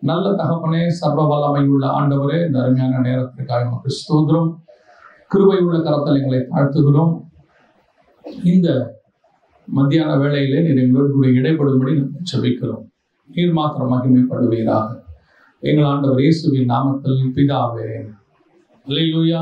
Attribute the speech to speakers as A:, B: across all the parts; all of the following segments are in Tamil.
A: நல்ல தகப்பனே சர்வ வல்லமை உள்ள ஆண்டவரே இந்த அருமையான நேரத்திற்காக நமக்கு ஸ்தோத்திரம் கிருபை உள்ள கரத்தில் எங்களை தாழ்த்துகிறோம் இந்த மத்தியான வேளையிலே நீர் எங்களோடு கூட இடைப்படும்படி நாங்கள் செபிக்கிறோம் நீர் மாத்திரம் மகிமைப்படுவீராக எங்கள் ஆண்டவர் இயேசுவின் நாமத்தில் பிதாவே அல்லேலூயா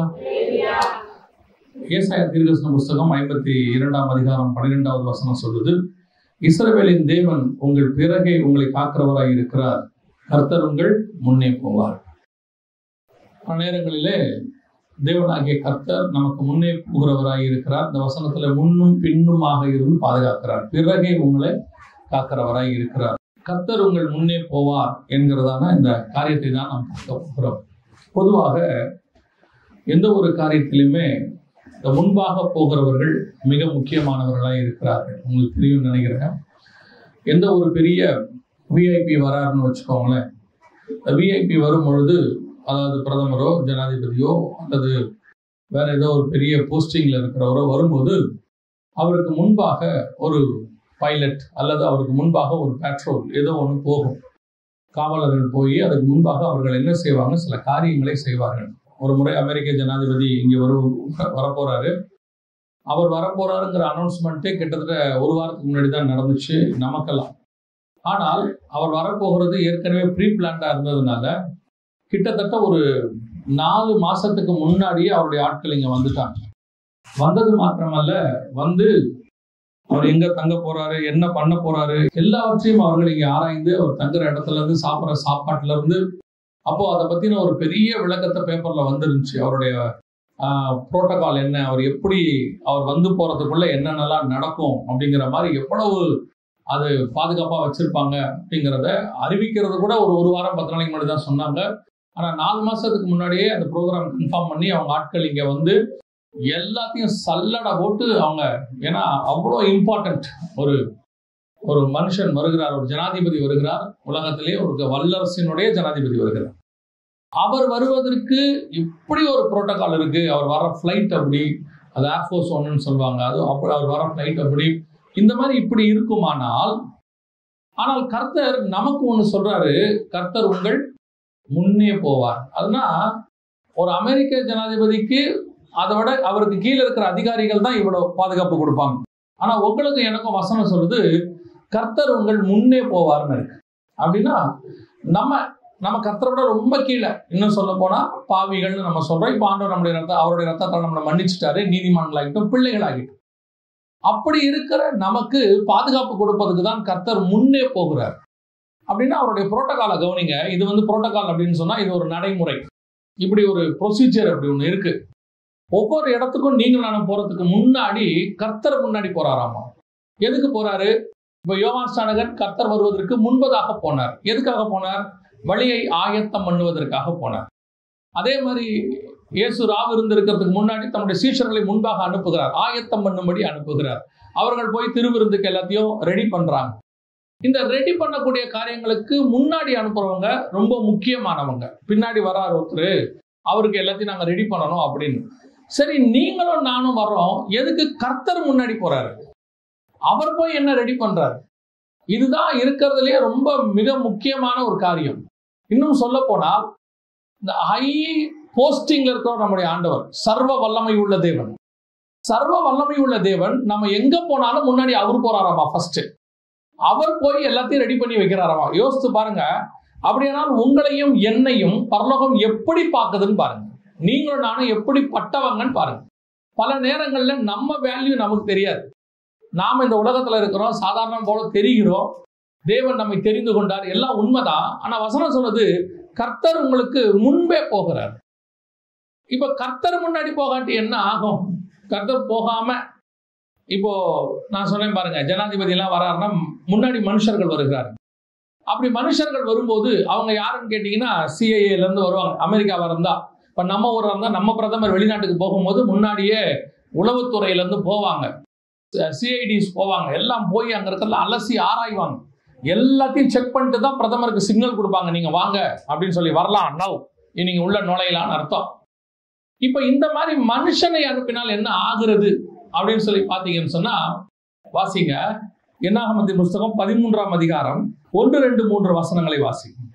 A: ஏசாயா தீர்க்கதரிசன புஸ்தகம் ஐம்பத்தி இரண்டாம் அதிகாரம் பன்னிரெண்டாவது வசனம் சொல்லுது இஸ்ரவேலின் தேவன் உங்கள் பிறகே உங்களை காக்கிறவராய் இருக்கிறார் கர்த்தர் உங்கள் முன்னே போவார் பல நேரங்களிலே தேவனாகிய கர்த்தர் நமக்கு முன்னே போகிறவராய் இருக்கிறார் இந்த வசனத்துல முன்னும் பின்னுமாக இருந்து பாதுகாக்கிறார் பிறகே உங்களை காக்கிறவராய் இருக்கிறார் கர்த்தர் உங்கள் முன்னே போவார் என்கிறதான இந்த காரியத்தை தான் நாம் பார்க்க போகிறோம் பொதுவாக எந்த ஒரு காரியத்திலுமே இந்த முன்பாக போகிறவர்கள் மிக முக்கியமானவர்களாக இருக்கிறார்கள் உங்களுக்கு தெரியும் நினைக்கிறேன் எந்த ஒரு பெரிய விஐபி வராருன்னு வச்சுக்கோங்களேன் விஐபி வரும் பொழுது அதாவது பிரதமரோ ஜனாதிபதியோ அல்லது வேற ஏதோ ஒரு பெரிய போஸ்டிங்ல இருக்கிறவரோ வரும்போது அவருக்கு முன்பாக ஒரு பைலட் அல்லது அவருக்கு முன்பாக ஒரு பெட்ரோல் ஏதோ ஒன்று போகும் காவலர்கள் போய் அதுக்கு முன்பாக அவர்கள் என்ன செய்வாங்க சில காரியங்களை செய்வார்கள் ஒரு முறை அமெரிக்க ஜனாதிபதி இங்கே வரு வரப்போறாரு அவர் வரப்போறாருங்கிற அனௌன்ஸ்மெண்ட்டே கிட்டத்தட்ட ஒரு வாரத்துக்கு முன்னாடி தான் நடந்துச்சு நமக்கெல்லாம் ஆனால் அவர் வரப்போகிறது ஏற்கனவே ப்ரீ பிளான்டா இருந்ததுனால கிட்டத்தட்ட ஒரு நாலு மாசத்துக்கு முன்னாடியே அவருடைய ஆட்கள் இங்க வந்துட்டாங்க வந்தது மாத்திரமல்ல வந்து அவர் எங்க தங்க போறாரு என்ன பண்ண போறாரு எல்லாவற்றையும் அவர்கள் இங்க ஆராய்ந்து அவர் தங்குற இடத்துல இருந்து சாப்பிட்ற சாப்பாட்டுல இருந்து அப்போ அதை பத்தின ஒரு பெரிய விளக்கத்தை பேப்பர்ல வந்துருந்துச்சு அவருடைய புரோட்டோகால் என்ன அவர் எப்படி அவர் வந்து போறதுக்குள்ள என்னென்னலாம் நடக்கும் அப்படிங்கிற மாதிரி எவ்வளவு அது பாதுகாப்பா வச்சிருப்பாங்க அப்படிங்கிறத அறிவிக்கிறது கூட ஒரு ஒரு வாரம் பத்து நாளைக்கு முன்னாடி தான் சொன்னாங்க ஆனா நாலு மாசத்துக்கு முன்னாடியே அந்த ப்ரோக்ராம் கன்ஃபார்ம் பண்ணி அவங்க ஆட்கள் இங்க வந்து எல்லாத்தையும் சல்லடை போட்டு அவங்க ஏன்னா அவ்வளோ இம்பார்ட்டன்ட் ஒரு ஒரு மனுஷன் வருகிறார் ஒரு ஜனாதிபதி வருகிறார் உலகத்திலே ஒரு வல்லரசினுடைய ஜனாதிபதி வருகிறார் அவர் வருவதற்கு இப்படி ஒரு புரோட்டோகால் இருக்கு அவர் வர ஃப்ளைட் அப்படி அது ஏர்ஃபோர்ஸ் ஒன்றுன்னு சொல்லுவாங்க அது அப்படி அவர் வர ஃப்ளைட் அப்படி இந்த மாதிரி இப்படி இருக்குமானால் ஆனால் கர்த்தர் நமக்கு ஒன்று சொல்றாரு கர்த்தர் உங்கள் முன்னே போவார் அதுனா ஒரு அமெரிக்க ஜனாதிபதிக்கு அதை விட அவருக்கு கீழே இருக்கிற அதிகாரிகள் தான் இவ்வளவு பாதுகாப்பு கொடுப்பாங்க ஆனா உங்களுக்கு எனக்கும் வசனம் சொல்லுது கர்த்தர் உங்கள் முன்னே போவார்னு இருக்கு அப்படின்னா நம்ம நம்ம கர்த்தரை விட ரொம்ப கீழே இன்னும் சொல்ல போனா பாவிகள்னு நம்ம சொல்றோம் இப்போ ஆண்டவர் நம்முடைய ரத்தம் அவருடைய ரத்தத்தை நம்மளை மன்னிச்சுட்டாரு நீதிமான்களாகிட்டோம் பிள்ளைகளாகிட்டோம் அப்படி இருக்கிற நமக்கு பாதுகாப்பு கொடுப்பதுக்கு தான் கர்த்தர் முன்னே போகிறார் அப்படின்னா அவருடைய புரோட்டோகாலை கவனிங்க இது வந்து புரோட்டோகால் அப்படின்னு சொன்னா இது ஒரு நடைமுறை இப்படி ஒரு ப்ரொசீஜர் அப்படி ஒன்று இருக்கு ஒவ்வொரு இடத்துக்கும் நீங்கள் நானும் போறதுக்கு முன்னாடி கர்த்தர் முன்னாடி போறாராமா எதுக்கு போறாரு இப்ப யோவான் ஸ்நானகன் கர்த்தர் வருவதற்கு முன்பதாக போனார் எதுக்காக போனார் வழியை ஆயத்தம் பண்ணுவதற்காக போனார் அதே மாதிரி இயேசு ராவ் இருந்திருக்கிறதுக்கு முன்னாடி தன்னுடைய சீஷர்களை முன்பாக அனுப்புகிறார் ஆயத்தம் பண்ணும்படி அனுப்புகிறார் அவர்கள் போய் திருவிருந்துக்கு எல்லாத்தையும் ரெடி பண்றாங்க இந்த ரெடி பண்ணக்கூடிய காரியங்களுக்கு முன்னாடி அனுப்புறவங்க ரொம்ப முக்கியமானவங்க பின்னாடி வராரு ஒருத்தர் அவருக்கு எல்லாத்தையும் நாங்க ரெடி பண்ணணும் அப்படின்னு சரி நீங்களும் நானும் வர்றோம் எதுக்கு கர்த்தர் முன்னாடி போறாரு அவர் போய் என்ன ரெடி பண்றாரு இதுதான் இருக்கிறதுலயே ரொம்ப மிக முக்கியமான ஒரு காரியம் இன்னும் சொல்ல போனால் இந்த ஹை போஸ்டிங்ல இருக்கிற நம்முடைய ஆண்டவர் சர்வ வல்லமை உள்ள தேவன் சர்வ வல்லமை உள்ள தேவன் நம்ம எங்க போனாலும் முன்னாடி அவர் போறாராமா ஃபர்ஸ்ட் அவர் போய் எல்லாத்தையும் ரெடி பண்ணி வைக்கிறாராமா யோசித்து பாருங்க அப்படியானால் உங்களையும் என்னையும் பரலோகம் எப்படி பார்க்குதுன்னு பாருங்க நீங்களும் நானும் எப்படி பட்டவங்கன்னு பாருங்க பல நேரங்கள்ல நம்ம வேல்யூ நமக்கு தெரியாது நாம இந்த உலகத்துல இருக்கிறோம் சாதாரணம் போல தெரிகிறோம் தேவன் நம்மை தெரிந்து கொண்டார் எல்லாம் உண்மைதான் ஆனா வசனம் சொல்றது கர்த்தர் உங்களுக்கு முன்பே போகிறார் இப்ப கர்த்தர் முன்னாடி போகாட்டி என்ன ஆகும் கர்த்தர் போகாம இப்போ நான் சொன்னேன் பாருங்க ஜனாதிபதி எல்லாம் வராருன்னா முன்னாடி மனுஷர்கள் வருகிறார் அப்படி மனுஷர்கள் வரும்போது அவங்க யாருன்னு கேட்டீங்கன்னா சிஐஏல இருந்து வருவாங்க அமெரிக்காவா இருந்தா இப்ப நம்ம ஊர்ல இருந்தா நம்ம பிரதமர் வெளிநாட்டுக்கு போகும்போது முன்னாடியே உளவுத்துறையில இருந்து போவாங்க சிஐடிஸ் போவாங்க எல்லாம் போய் அங்க இருக்கிறத அலசி ஆராய்வாங்க எல்லாத்தையும் செக் பண்ணிட்டு தான் பிரதமருக்கு சிக்னல் கொடுப்பாங்க நீங்க வாங்க அப்படின்னு சொல்லி வரலாம் நவ் நீங்க உள்ள நுழையலாம்னு அர்த்தம் இப்ப இந்த மாதிரி மனுஷனை அனுப்பினால் என்ன ஆகுறது அப்படின்னு சொல்லி பாத்தீங்கன்னு சொன்னா வாசிங்க என்னாகமத்தின் புஸ்தகம் பதிமூன்றாம் அதிகாரம் ஒன்று ரெண்டு மூன்று வசனங்களை வாசி
B: கர்த்தர்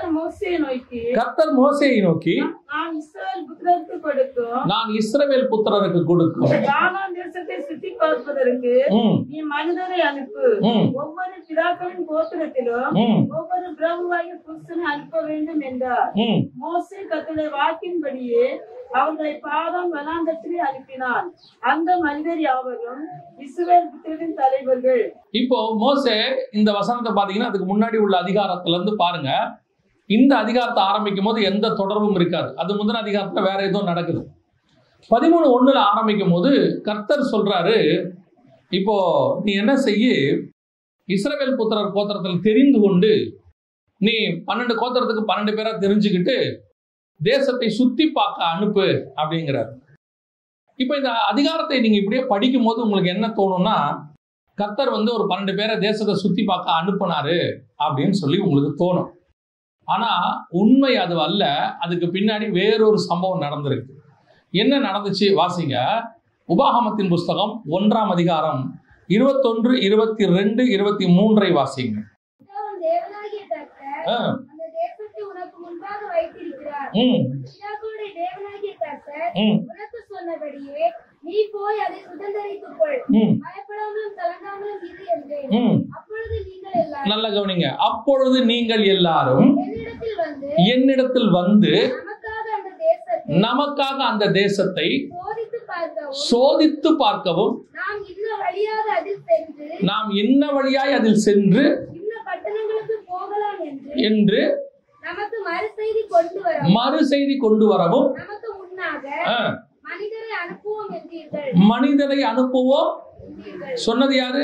B: கர்த்தர் மோசேயை நோக்கி
A: கர்த்தர் மோசேயை நோக்கி
B: நான் இஸ்ரவேல் புத்திரருக்கு கொடுக்கும்
A: நான் இஸ்ரவேல் புத்திரருக்கு கொடுக்கும்
B: கானான் தேசத்தை சுத்தி பார்ப்பதற்கு
A: ம்,
B: நீ மனிதரை அனுப்பு
A: ம்,
B: ஒவ்வொரு பிதாக்களின் கோத்திரத்திலும்
A: ம்,
B: ஒவ்வொரு பிரபுவாகிய புருஷனை அனுப்ப வேண்டும் என்றார்
A: ம்.
B: மோசே கத்தனை வாக்கின்படியே அவர்களை பாதம் வனாந்தத்திலே அனுப்பினான் அந்த மனிதர் யாவரும் இஸ்ரவேல் புத்திரரின் தலைவர்கள்
A: இப்போ மோசே இந்த வசனத்தை பாத்தீங்கன்னா அதுக்கு முன்னாடி உள்ள அதிகாரத்துல இருந்து பாருங்க இந்த அதிகாரத்தை ஆரம்பிக்கும் போது எந்த தொடர்பும் இருக்காது அது முந்தின அதிகாரத்துல வேற ஏதோ நடக்குது பதிமூணு ஒண்ணுல ஆரம்பிக்கும் போது கர்த்தர் சொல்றாரு இப்போ நீ என்ன செய்ய இஸ்ரவேல் புத்திரர் கோத்திரத்தில் தெரிந்து கொண்டு நீ பன்னெண்டு கோத்திரத்துக்கு பன்னெண்டு பேரா தெரிஞ்சுக்கிட்டு தேசத்தை சுத்தி பார்க்க அனுப்பு அப்படிங்கிறார் இப்போ இந்த அதிகாரத்தை நீங்க இப்படியே படிக்கும் போது உங்களுக்கு என்ன தோணும்னா கர்த்தர் வந்து ஒரு பன்னெண்டு பேரை தேசத்தை சுத்தி பார்க்க அனுப்புனாரு அப்படின்னு சொல்லி உங்களுக்கு தோணும் ஆனா உண்மை அது அல்ல அதுக்கு பின்னாடி வேறொரு சம்பவம் நடந்திருக்கு என்ன நடந்துச்சு வாசிங்க உபாகமத்தின் புஸ்தகம் ஒன்றாம் அதிகாரம் இருபத்தொன்று இருபத்தி ரெண்டு இருபத்தி மூன்றை வாசிங்க
C: அவன் தேவனாகிய கர்த்தர்
A: ஆ,
C: அந்த தேசத்தை உனக்கு முன்பாக வைத்திருக்கிறார்
A: ம்,
C: பிதாக்களுடைய தேவனாகிய கர்த்தர்
A: ம்,
C: உனக்கு சொன்னபடியே நீ போய் அதை சுதந்தரித்துக் கொள்
A: ம்,
C: பயப்படாமலும் கலங்காமலும் இரு என்றேன்
A: ம்.
C: அப்பொழுது நீங்கள் எல்லாரும்
A: நல்ல கவனிங்க அப்பொழுது நீங்கள் எல்லாரும்
C: என்னிடத்தில் வந்து
A: என்னிடத்தில் வந்து
C: நமக்காக அந்த தேசத்தை
A: நமக்காக அந்த தேசத்தை
C: சோதித்து பார்க்கவும்
A: சோதித்து பார்க்கவும்
C: நாம் இன்ன வழியாக அதில் சென்று
A: நாம் என்ன வழியாய் அதில் சென்று
C: இன்ன பட்டணங்களுக்கு போகலாம் என்று
A: என்று
C: நமக்கு மறுசெய்தி கொண்டு வர
A: மறு செய்தி கொண்டு வரவும்
C: நமக்கு முன்னாக
A: ஆ,
C: மனிதரை அனுப்புவோம் என்றீர்கள்
A: மனிதனை அனுப்புவோம்
C: என்றீர்கள்.
A: சொன்னது யாரு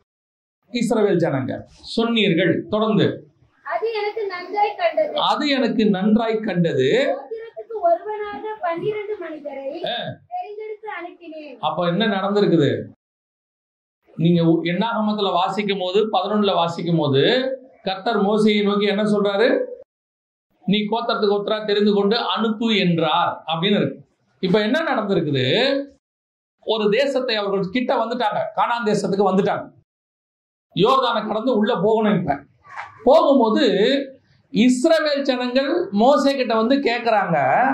A: இஸ்ரவேல் ஜனங்க சொன்னீர்கள் தொடர்ந்து
C: அது எனக்கு நன்றாய் கண்டது
A: அது எனக்கு நன்றாய் கண்டது
C: கோத்திரத்துக்கு ஒருவனாக பன்னிரண்டு மனிதரை
A: ஆ.
C: தெரிந்தெடுத்து அனுப்பினேன்
A: அப்ப என்ன நடந்திருக்குது நீங்க உ- எண்ணாகமத்துல வாசிக்கும் போது பதினொன்னுல வாசிக்கும் போது கர்த்தர் மோசையை நோக்கி என்ன சொல்றாரு நீ கோத்திரத்துக்கு ஒத்தரா தெரிந்து கொண்டு அனுப்பு என்றார் அப்படின்னு இருக்கு இப்ப என்ன நடந்திருக்குது ஒரு தேசத்தை அவர்கள் கிட்ட வந்துட்டாங்க கானான் தேசத்துக்கு வந்துட்டாங்க யோர்தானை கடந்து உள்ள போகணும் இப்ப போகும்போது இஸ்ரவேல் ஜனங்கள் மோசே கிட்ட வந்து கேக்குறாங்க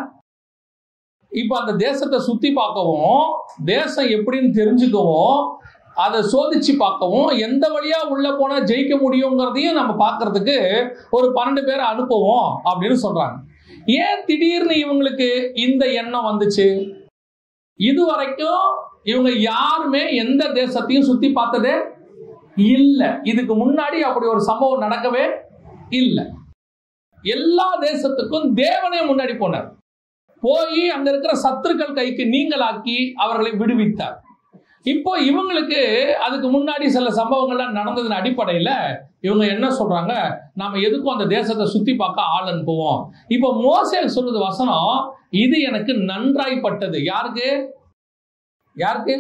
A: இப்ப அந்த தேசத்தை சுத்தி பார்க்கவும் தேசம் எப்படின்னு தெரிஞ்சுக்கவும் அதை சோதிச்சு பார்க்கவும் எந்த வழியா உள்ள போனா ஜெயிக்க முடியுங்கிறதையும் நம்ம பார்க்கிறதுக்கு ஒரு பன்னெண்டு பேரை அனுப்புவோம் அப்படின்னு சொல்றாங்க ஏன் திடீர்னு இவங்களுக்கு இந்த எண்ணம் வந்துச்சு இது வரைக்கும் இவங்க யாருமே எந்த தேசத்தையும் சுத்தி பார்த்ததே இல்ல இதுக்கு முன்னாடி அப்படி ஒரு சம்பவம் நடக்கவே இல்லை எல்லா தேசத்துக்கும் தேவனே முன்னாடி போனார் போய் அங்க இருக்கிற சத்துருக்கள் கைக்கு நீங்களாக்கி அவர்களை விடுவித்தார் இப்போ இவங்களுக்கு அதுக்கு முன்னாடி சில சம்பவங்கள்லாம் நடந்ததன் அடிப்படையில இவங்க என்ன சொல்றாங்க நாம எதுக்கும் அந்த தேசத்தை சுத்தி பார்க்க ஆள் அனுப்புவோம் இப்போ மோசே சொல்றது வசனம் இது எனக்கு நன்றாய்ப்பட்டது யாருக்கு யாருக்கு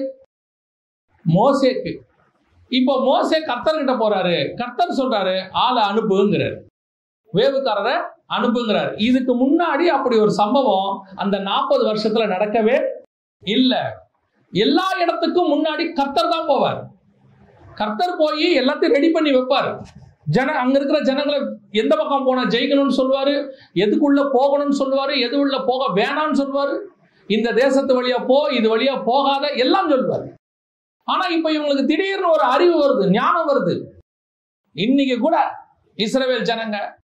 A: மோசேக்கு இப்போ மோசே கர்த்தர்கிட்ட போறாரு கர்த்தர் சொல்றாரு ஆளை அனுப்புங்கிறாரு வேவுக்காரரை அனுப்புங்கிறார் இதுக்கு முன்னாடி அப்படி ஒரு சம்பவம் அந்த நாற்பது வருஷத்துல நடக்கவே இல்லை எல்லா இடத்துக்கும் முன்னாடி கர்த்தர் தான் போவார் கர்த்தர் போய் எல்லாத்தையும் ரெடி பண்ணி வைப்பார் ஜன அங்க இருக்கிற ஜனங்களை எந்த பக்கம் போனா ஜெயிக்கணும்னு சொல்லுவாரு எதுக்குள்ள போகணும்னு சொல்லுவாரு எது உள்ள போக வேணாம்னு சொல்லுவாரு இந்த தேசத்து வழியா போ இது வழியா போகாத எல்லாம் சொல்லுவாரு ஆனா இப்ப இவங்களுக்கு திடீர்னு ஒரு அறிவு வருது ஞானம் வருது இன்னைக்கு கூட இஸ்ரவேல் ஜனங்க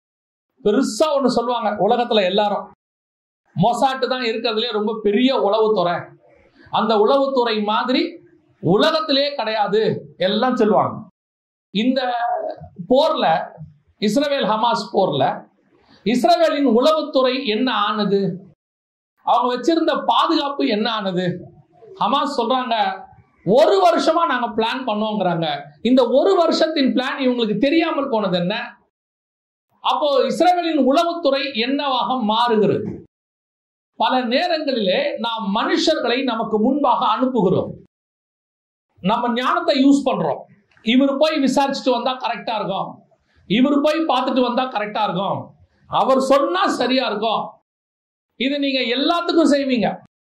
A: பெருசா ஒண்ணு சொல்லுவாங்க உலகத்துல எல்லாரும் மொசாட்டு தான் இருக்கிறதுலே ரொம்ப பெரிய உளவுத்துறை அந்த உளவுத்துறை மாதிரி உலகத்திலே கிடையாது எல்லாம் சொல்லுவாங்க இந்த போர்ல இஸ்ரவேல் ஹமாஸ் போர்ல இஸ்ரவேலின் உளவுத்துறை என்ன ஆனது அவங்க வச்சிருந்த பாதுகாப்பு என்ன ஆனது ஹமாஸ் சொல்றாங்க ஒரு வருஷமா நாங்க பிளான் பண்ணோங்கிறாங்க இந்த ஒரு வருஷத்தின் பிளான் இவங்களுக்கு தெரியாமல் போனது என்ன அப்போ இஸ்ரேலின் உளவுத்துறை என்னவாக மாறுகிறது பல நேரங்களிலே நாம் மனுஷர்களை நமக்கு முன்பாக அனுப்புகிறோம் நம்ம ஞானத்தை யூஸ் பண்றோம் இவர் போய் விசாரிச்சுட்டு வந்தா கரெக்டா இருக்கும் இவர் போய் பார்த்துட்டு வந்தா கரெக்டா இருக்கும் அவர் சொன்னா சரியா இருக்கும் இது நீங்க எல்லாத்துக்கும் செய்வீங்க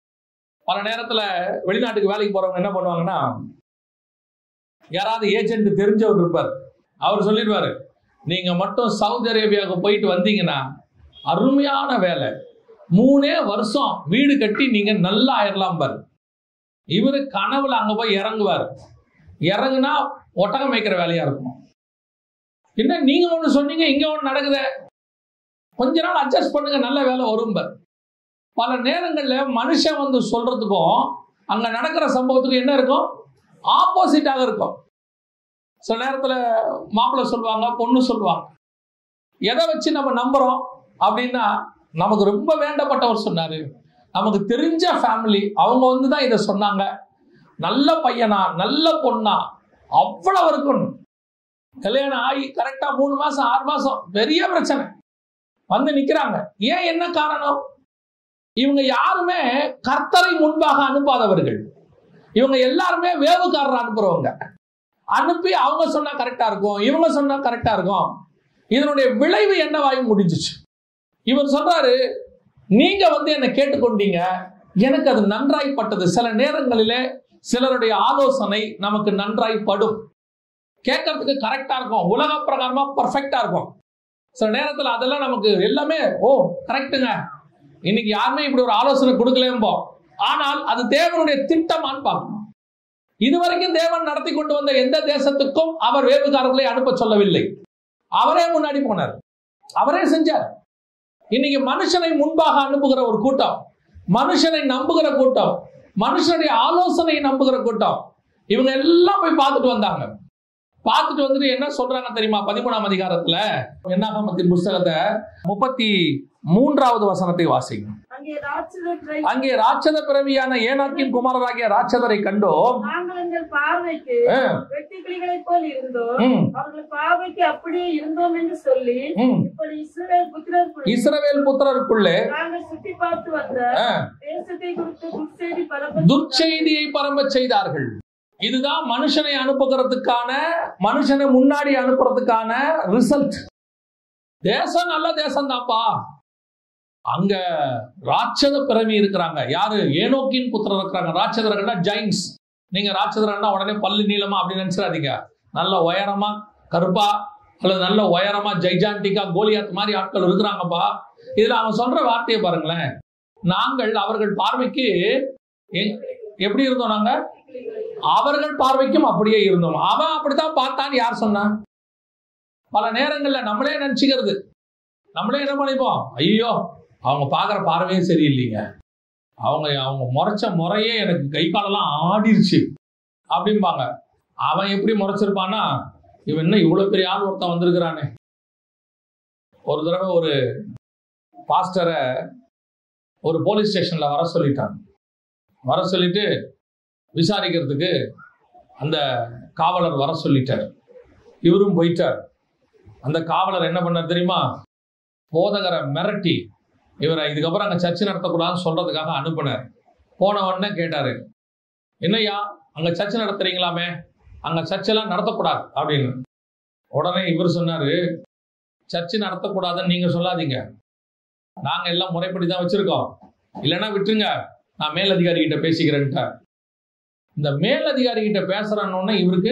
A: பல நேரத்துல வெளிநாட்டுக்கு வேலைக்கு போறவங்க என்ன பண்ணுவாங்கன்னா யாராவது ஏஜென்ட் தெரிஞ்சவர் இருப்பார் அவர் சொல்லிடுவாரு நீங்க மட்டும் சவுதி அரேபியாவுக்கு போயிட்டு வந்தீங்கன்னா அருமையான வேலை மூணே வருஷம் வீடு கட்டி நீங்க நல்லா ஆயிரலாம் பாரு இவரு கனவுல அங்க போய் இறங்குவார் இறங்குனா ஒட்டகம் மேய்க்கிற வேலையா இருக்கும் என்ன நீங்க ஒண்ணு சொன்னீங்க இங்க ஒண்ணு நடக்குதே கொஞ்ச நாள் அட்ஜஸ்ட் பண்ணுங்க நல்ல வேலை வரும் பாரு பல நேரங்கள்ல மனுஷன் வந்து சொல்றதுக்கும் அங்க நடக்கிற சம்பவத்துக்கும் என்ன இருக்கும் ஆப்போசிட்டாக இருக்கும் சில நேரத்துல மாப்பிள்ளை சொல்லுவாங்க பொண்ணு சொல்லுவாங்க எதை வச்சு நம்ம நம்புறோம் அப்படின்னா நமக்கு ரொம்ப வேண்டப்பட்டவர் சொன்னாரு நமக்கு தெரிஞ்ச ஃபேமிலி அவங்க வந்து தான் இதை சொன்னாங்க நல்ல பையனா நல்ல பொண்ணா அவ்வளவு இருக்கணும் கல்யாணம் ஆகி கரெக்டா மூணு மாசம் ஆறு மாசம் பெரிய பிரச்சனை வந்து நிக்கிறாங்க ஏன் என்ன காரணம் இவங்க யாருமே கர்த்தரை முன்பாக அனுப்பாதவர்கள் இவங்க எல்லாருமே வேவுக்காரர் அனுப்புறவங்க அனுப்பி அவங்க சொன்னா கரெக்டா இருக்கும் இவங்க சொன்னா கரெக்டா இருக்கும் இதனுடைய விளைவு என்னவாகி முடிஞ்சிச்சு இவர் சொல்றாரு நீங்க வந்து என்னை கேட்டுக்கொண்டீங்க எனக்கு அது நன்றாய்ப்பட்டது சில நேரங்களிலே சிலருடைய ஆலோசனை நமக்கு நன்றாய்ப்படும் கேட்கறதுக்கு கரெக்டா இருக்கும் உலக பிரகாரமா பர்ஃபெக்டா இருக்கும் சில நேரத்துல அதெல்லாம் நமக்கு எல்லாமே ஓ கரெக்டுங்க இன்னைக்கு யாருமே இப்படி ஒரு ஆலோசனை கொடுக்கலேம்போ ஆனால் அது தேவனுடைய திட்டமான்னு பார்க்கணும் இதுவரைக்கும் தேவன் நடத்தி கொண்டு வந்த எந்த தேசத்துக்கும் அவர் வேவுகாரர்களை அனுப்ப சொல்லவில்லை அவரே முன்னாடி போனார் அவரே செஞ்சார் இன்னைக்கு மனுஷனை முன்பாக அனுப்புகிற ஒரு கூட்டம் மனுஷனை நம்புகிற கூட்டம் மனுஷனுடைய ஆலோசனையை நம்புகிற கூட்டம் இவங்க எல்லாம் போய் பார்த்துட்டு வந்தாங்க பார்த்துட்டு வந்துட்டு என்ன சொல்றாங்க தெரியுமா பதிமூணாம் அதிகாரத்துல என்னாகமத்தின் புஸ்தகத்தை முப்பத்தி மூன்றாவது வசனத்தை வாசிங்க
B: அங்கே ராட்சதரை
A: அங்கே ராட்சத பிறவியான ஏனாக்கின் குமாரராகிய ராட்சதரை கண்டோம்
B: நாங்கள் எங்கள் பார்வைக்கு
A: ஆ,
B: வெட்டுக்கிளிகளைப் போல் இருந்தோம்
A: ம்,
B: அவர்கள் பார்வைக்கு அப்படியே இருந்தோம் என்று சொல்லி
A: ம்.
B: இப்படி இஸ்ரவேல் புத்திரர்
A: இஸ்ரவேல் புத்திரருக்குள்ளே
B: நாங்கள் சுற்றி பார்த்து வந்த
A: ஆ,
B: தேசத்தை குறித்து துர்ச்செய்தி பரப்ப
A: துர்ச்செய்தியை பரம்ப செய்தார்கள் இதுதான் மனுஷனை அனுப்புகிறதுக்கான மனுஷனை முன்னாடி அனுப்புறதுக்கான ரிசல்ட் தேசம் நல்ல தேசம் தான்ப்பா அங்க ராட்சத பிறவி இருக்கிறாங்க யாரு ஏனோக்கின் புத்திரர் இருக்கிறாங்க ராட்சதர்கள்னா ஜைன்ஸ் நீங்க ராட்சதர்கள்னா உடனே பல்லு நீளமா அப்படின்னு நினைச்சிடாதீங்க நல்ல உயரமா கருப்பா அல்லது நல்ல உயரமா ஜைஜாண்டிக்கா கோலியாத் மாதிரி ஆட்கள் இருக்கிறாங்கப்பா இதுல அவன் சொல்ற வார்த்தையை பாருங்களேன் நாங்கள் அவர்கள் பார்வைக்கு எ- எப்படி இருந்தோம் நாங்க அவர்கள் பார்வைக்கும் அப்படியே இருந்தோம் அவன் அப்படித்தான் பார்த்தான்னு யார் சொன்னா பல நேரங்கள்ல நம்மளே நினைச்சுக்கிறது நம்மளே என்ன பண்ணிப்போம் ஐயோ அவங்க பார்க்குற பார்வையே சரியில்லைங்க அவங்க அவங்க முறைச்ச முறையே எனக்கு கை காலெல்லாம் ஆடிருச்சு அப்படிம்பாங்க அவன் எப்படி முறைச்சிருப்பான்னா இவன் என்ன இவ்வளவு பெரிய ஆள் ஒருத்தன் வந்திருக்கிறானே ஒரு தடவை ஒரு பாஸ்டரை ஒரு போலீஸ் ஸ்டேஷன்ல வர சொல்லிட்டாங்க வர சொல்லிட்டு விசாரிக்கிறதுக்கு அந்த காவலர் வர சொல்லிட்டார் இவரும் போயிட்டார் அந்த காவலர் என்ன பண்ணார் தெரியுமா போதகரை மிரட்டி இவரை இதுக்கப்புறம் அங்கே சர்ச்சை நடத்தக்கூடாதுன்னு சொல்றதுக்காக அனுப்புனார் போன உடனே கேட்டாரு என்னய்யா அங்க சர்ச்சை நடத்துறீங்களாமே அங்க சர்ச்செல்லாம் நடத்தக்கூடாது அப்படின்னு உடனே இவர் சொன்னாரு சர்ச்சை நடத்தக்கூடாதுன்னு நீங்க சொல்லாதீங்க நாங்க எல்லாம் முறைப்படி தான் வச்சிருக்கோம் இல்லைன்னா விட்டுருங்க நான் மேலதிகாரி கிட்ட பேசிக்கிறேன்ட்டார் இந்த மேலதிகாரி கிட்ட பேசுறான்னு இவருக்கு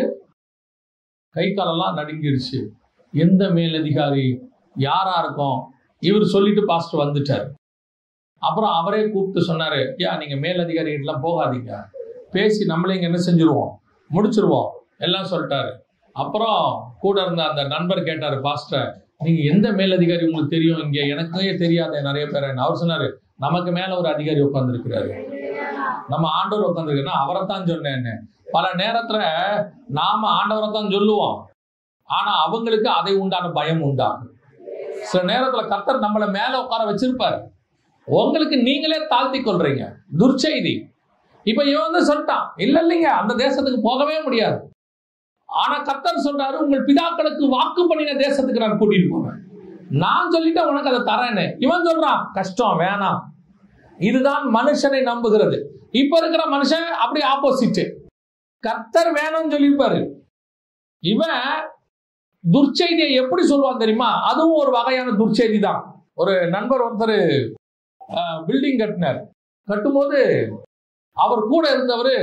A: கை காலெல்லாம் நடுங்கிருச்சு எந்த மேலதிகாரி யாரா இருக்கும் இவர் சொல்லிட்டு பாஸ்டர் வந்துட்டார் அப்புறம் அவரே கூப்பிட்டு சொன்னாரு யா நீங்க மேலதிகாரி கிட்டலாம் போகாதீங்க பேசி நம்மளே இங்க என்ன செஞ்சிருவோம் முடிச்சிருவோம் எல்லாம் சொல்லிட்டாரு அப்புறம் கூட இருந்த அந்த நண்பர் கேட்டாரு பாஸ்டர் நீங்க எந்த மேலதிகாரி உங்களுக்கு தெரியும் இங்க எனக்கே தெரியாத நிறைய பேர் அவர் சொன்னாரு நமக்கு மேல ஒரு அதிகாரி உட்கார்ந்துருக்கிறாரு நம்ம ஆண்டவர் உட்காந்துருக்கா அவரை தான் சொன்னேன்னு பல நேரத்துல நாம ஆண்டவரை தான் சொல்லுவோம் ஆனா அவங்களுக்கு அதை உண்டான பயம் உண்டாகும் சில நேரத்துல கர்த்தர் நம்மளை மேல உட்கார வச்சிருப்பாரு உங்களுக்கு நீங்களே தாழ்த்தி கொள்றீங்க துர்ச்செய்தி இப்ப இவன் வந்து சொல்லிட்டான் இல்ல இல்லைங்க அந்த தேசத்துக்கு போகவே முடியாது ஆனா கர்த்தர் சொல்றாரு உங்கள் பிதாக்களுக்கு வாக்கு பண்ணின தேசத்துக்கு நான் கூட்டிட்டு போவேன் நான் சொல்லிட்டேன் உனக்கு அதை தரேன்னு இவன் சொல்றான் கஷ்டம் வேணாம் இதுதான் மனுஷனை நம்புகிறது இப்ப இருக்கிற மனுஷன் அப்படி ஆப்போசிட் கர்த்தர் வேணும்னு சொல்லியிருப்பாரு இவன் துர்ச்செய்தியை எப்படி சொல்லுவான் தெரியுமா அதுவும் ஒரு வகையான துர்ச்செய்தி தான் ஒரு நண்பர் ஒருத்தர் பில்டிங் கட்டினார் கட்டும்போது அவர் கூட இருந்தவர்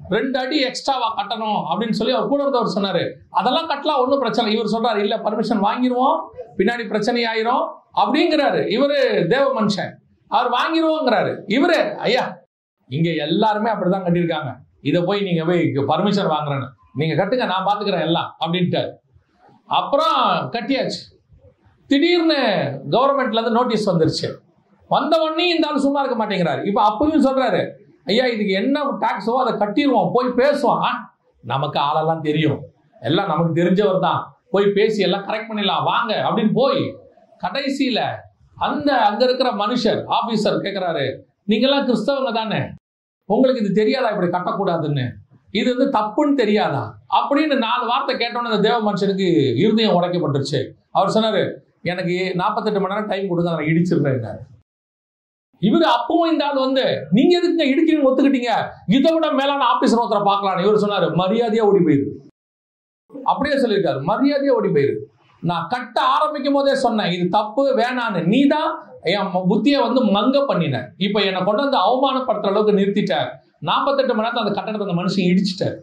A: ரெண்டு அடி எக்ஸ்ட்ராவா கட்டணும் அப்படின்னு சொல்லி அவர் கூட இருந்தவர் சொன்னாரு அதெல்லாம் கட்டலாம் ஒன்றும் பிரச்சனை இல்லை. இவர் சொல்றாரு இல்ல பர்மிஷன் வாங்கிடுவோம் பின்னாடி பிரச்சனை ஆயிரும் அப்படிங்கிறாரு இவரு தேவ மனுஷன் அவர் வாங்கிடுவோங்கிறாரு இவரு ஐயா இங்க எல்லாருமே அப்படிதான் கட்டியிருக்காங்க இதை போய் நீங்க போய் பர்மிஷன் வாங்குறேன்னு நீங்க கட்டுங்க நான் பாத்துக்கிறேன் எல்லாம் அப்படின்ட்டாரு அப்புறம் கட்டியாச்சு திடீர்னு கவர்மெண்ட்ல இருந்து நோட்டீஸ் வந்துருச்சு வந்த உடனே இந்த ஆள் சும்மா இருக்க மாட்டேங்கிறாரு இப்ப அப்பயும் சொல்றாரு ஐயா இதுக்கு என்ன டாக்ஸோ அதை கட்டிடுவோம் போய் பேசுவோம் ஆ, நமக்கு ஆளெல்லாம் தெரியும் எல்லாம் நமக்கு தெரிஞ்சவர் தான் போய் பேசி எல்லாம் கரெக்ட் பண்ணிடலாம் வாங்க அப்படின்னு போய் கடைசியில அந்த அங்க இருக்கிற மனுஷர் ஆபீசர் கேக்குறாரு நீங்கெல்லாம் கிறிஸ்தவங்க தானே உங்களுக்கு இது தெரியாதா இப்படி கட்டக்கூடாதுன்னு இது வந்து தப்புன்னு தெரியாதா அப்படின்னு நாலு வார்த்தை கேட்டோன்னே அந்த தேவ மனுஷனுக்கு இருதயம் உடைக்கப்பட்டுருச்சு அவர் சொன்னாரு எனக்கு நாற்பத்தெட்டு மணி நேரம் டைம் கொடுங்க நான் இடிச்சிடுறேன் இவர் அப்பவும் இந்த ஆள் வந்து நீங்க எதுக்குங்க இடிக்கிறீங்க ஒத்துக்கிட்டீங்க இதை விட மேலான ஆபீசர் ஒருத்தரை பார்க்கலாம் இவர் சொன்னாரு மரியாதையா ஓடி போயிரு அப்படியே சொல்லியிருக்காரு மரியாதையா ஓடி போயிரு நான் கட்ட ஆரம்பிக்கும் போதே சொன்னேன் இது தப்பு வேணான்னு நீ தான் என் புத்தியை வந்து மங்க பண்ணின இப்ப என்னை கொண்டு வந்து அவமானப்படுத்துற அளவுக்கு நிறுத்திட்டார் நாற்பத்தெட்டு மணி நேரத்துல அந்த கட்டடத்தை அந்த மனுஷன் இடிச்சிட்டார்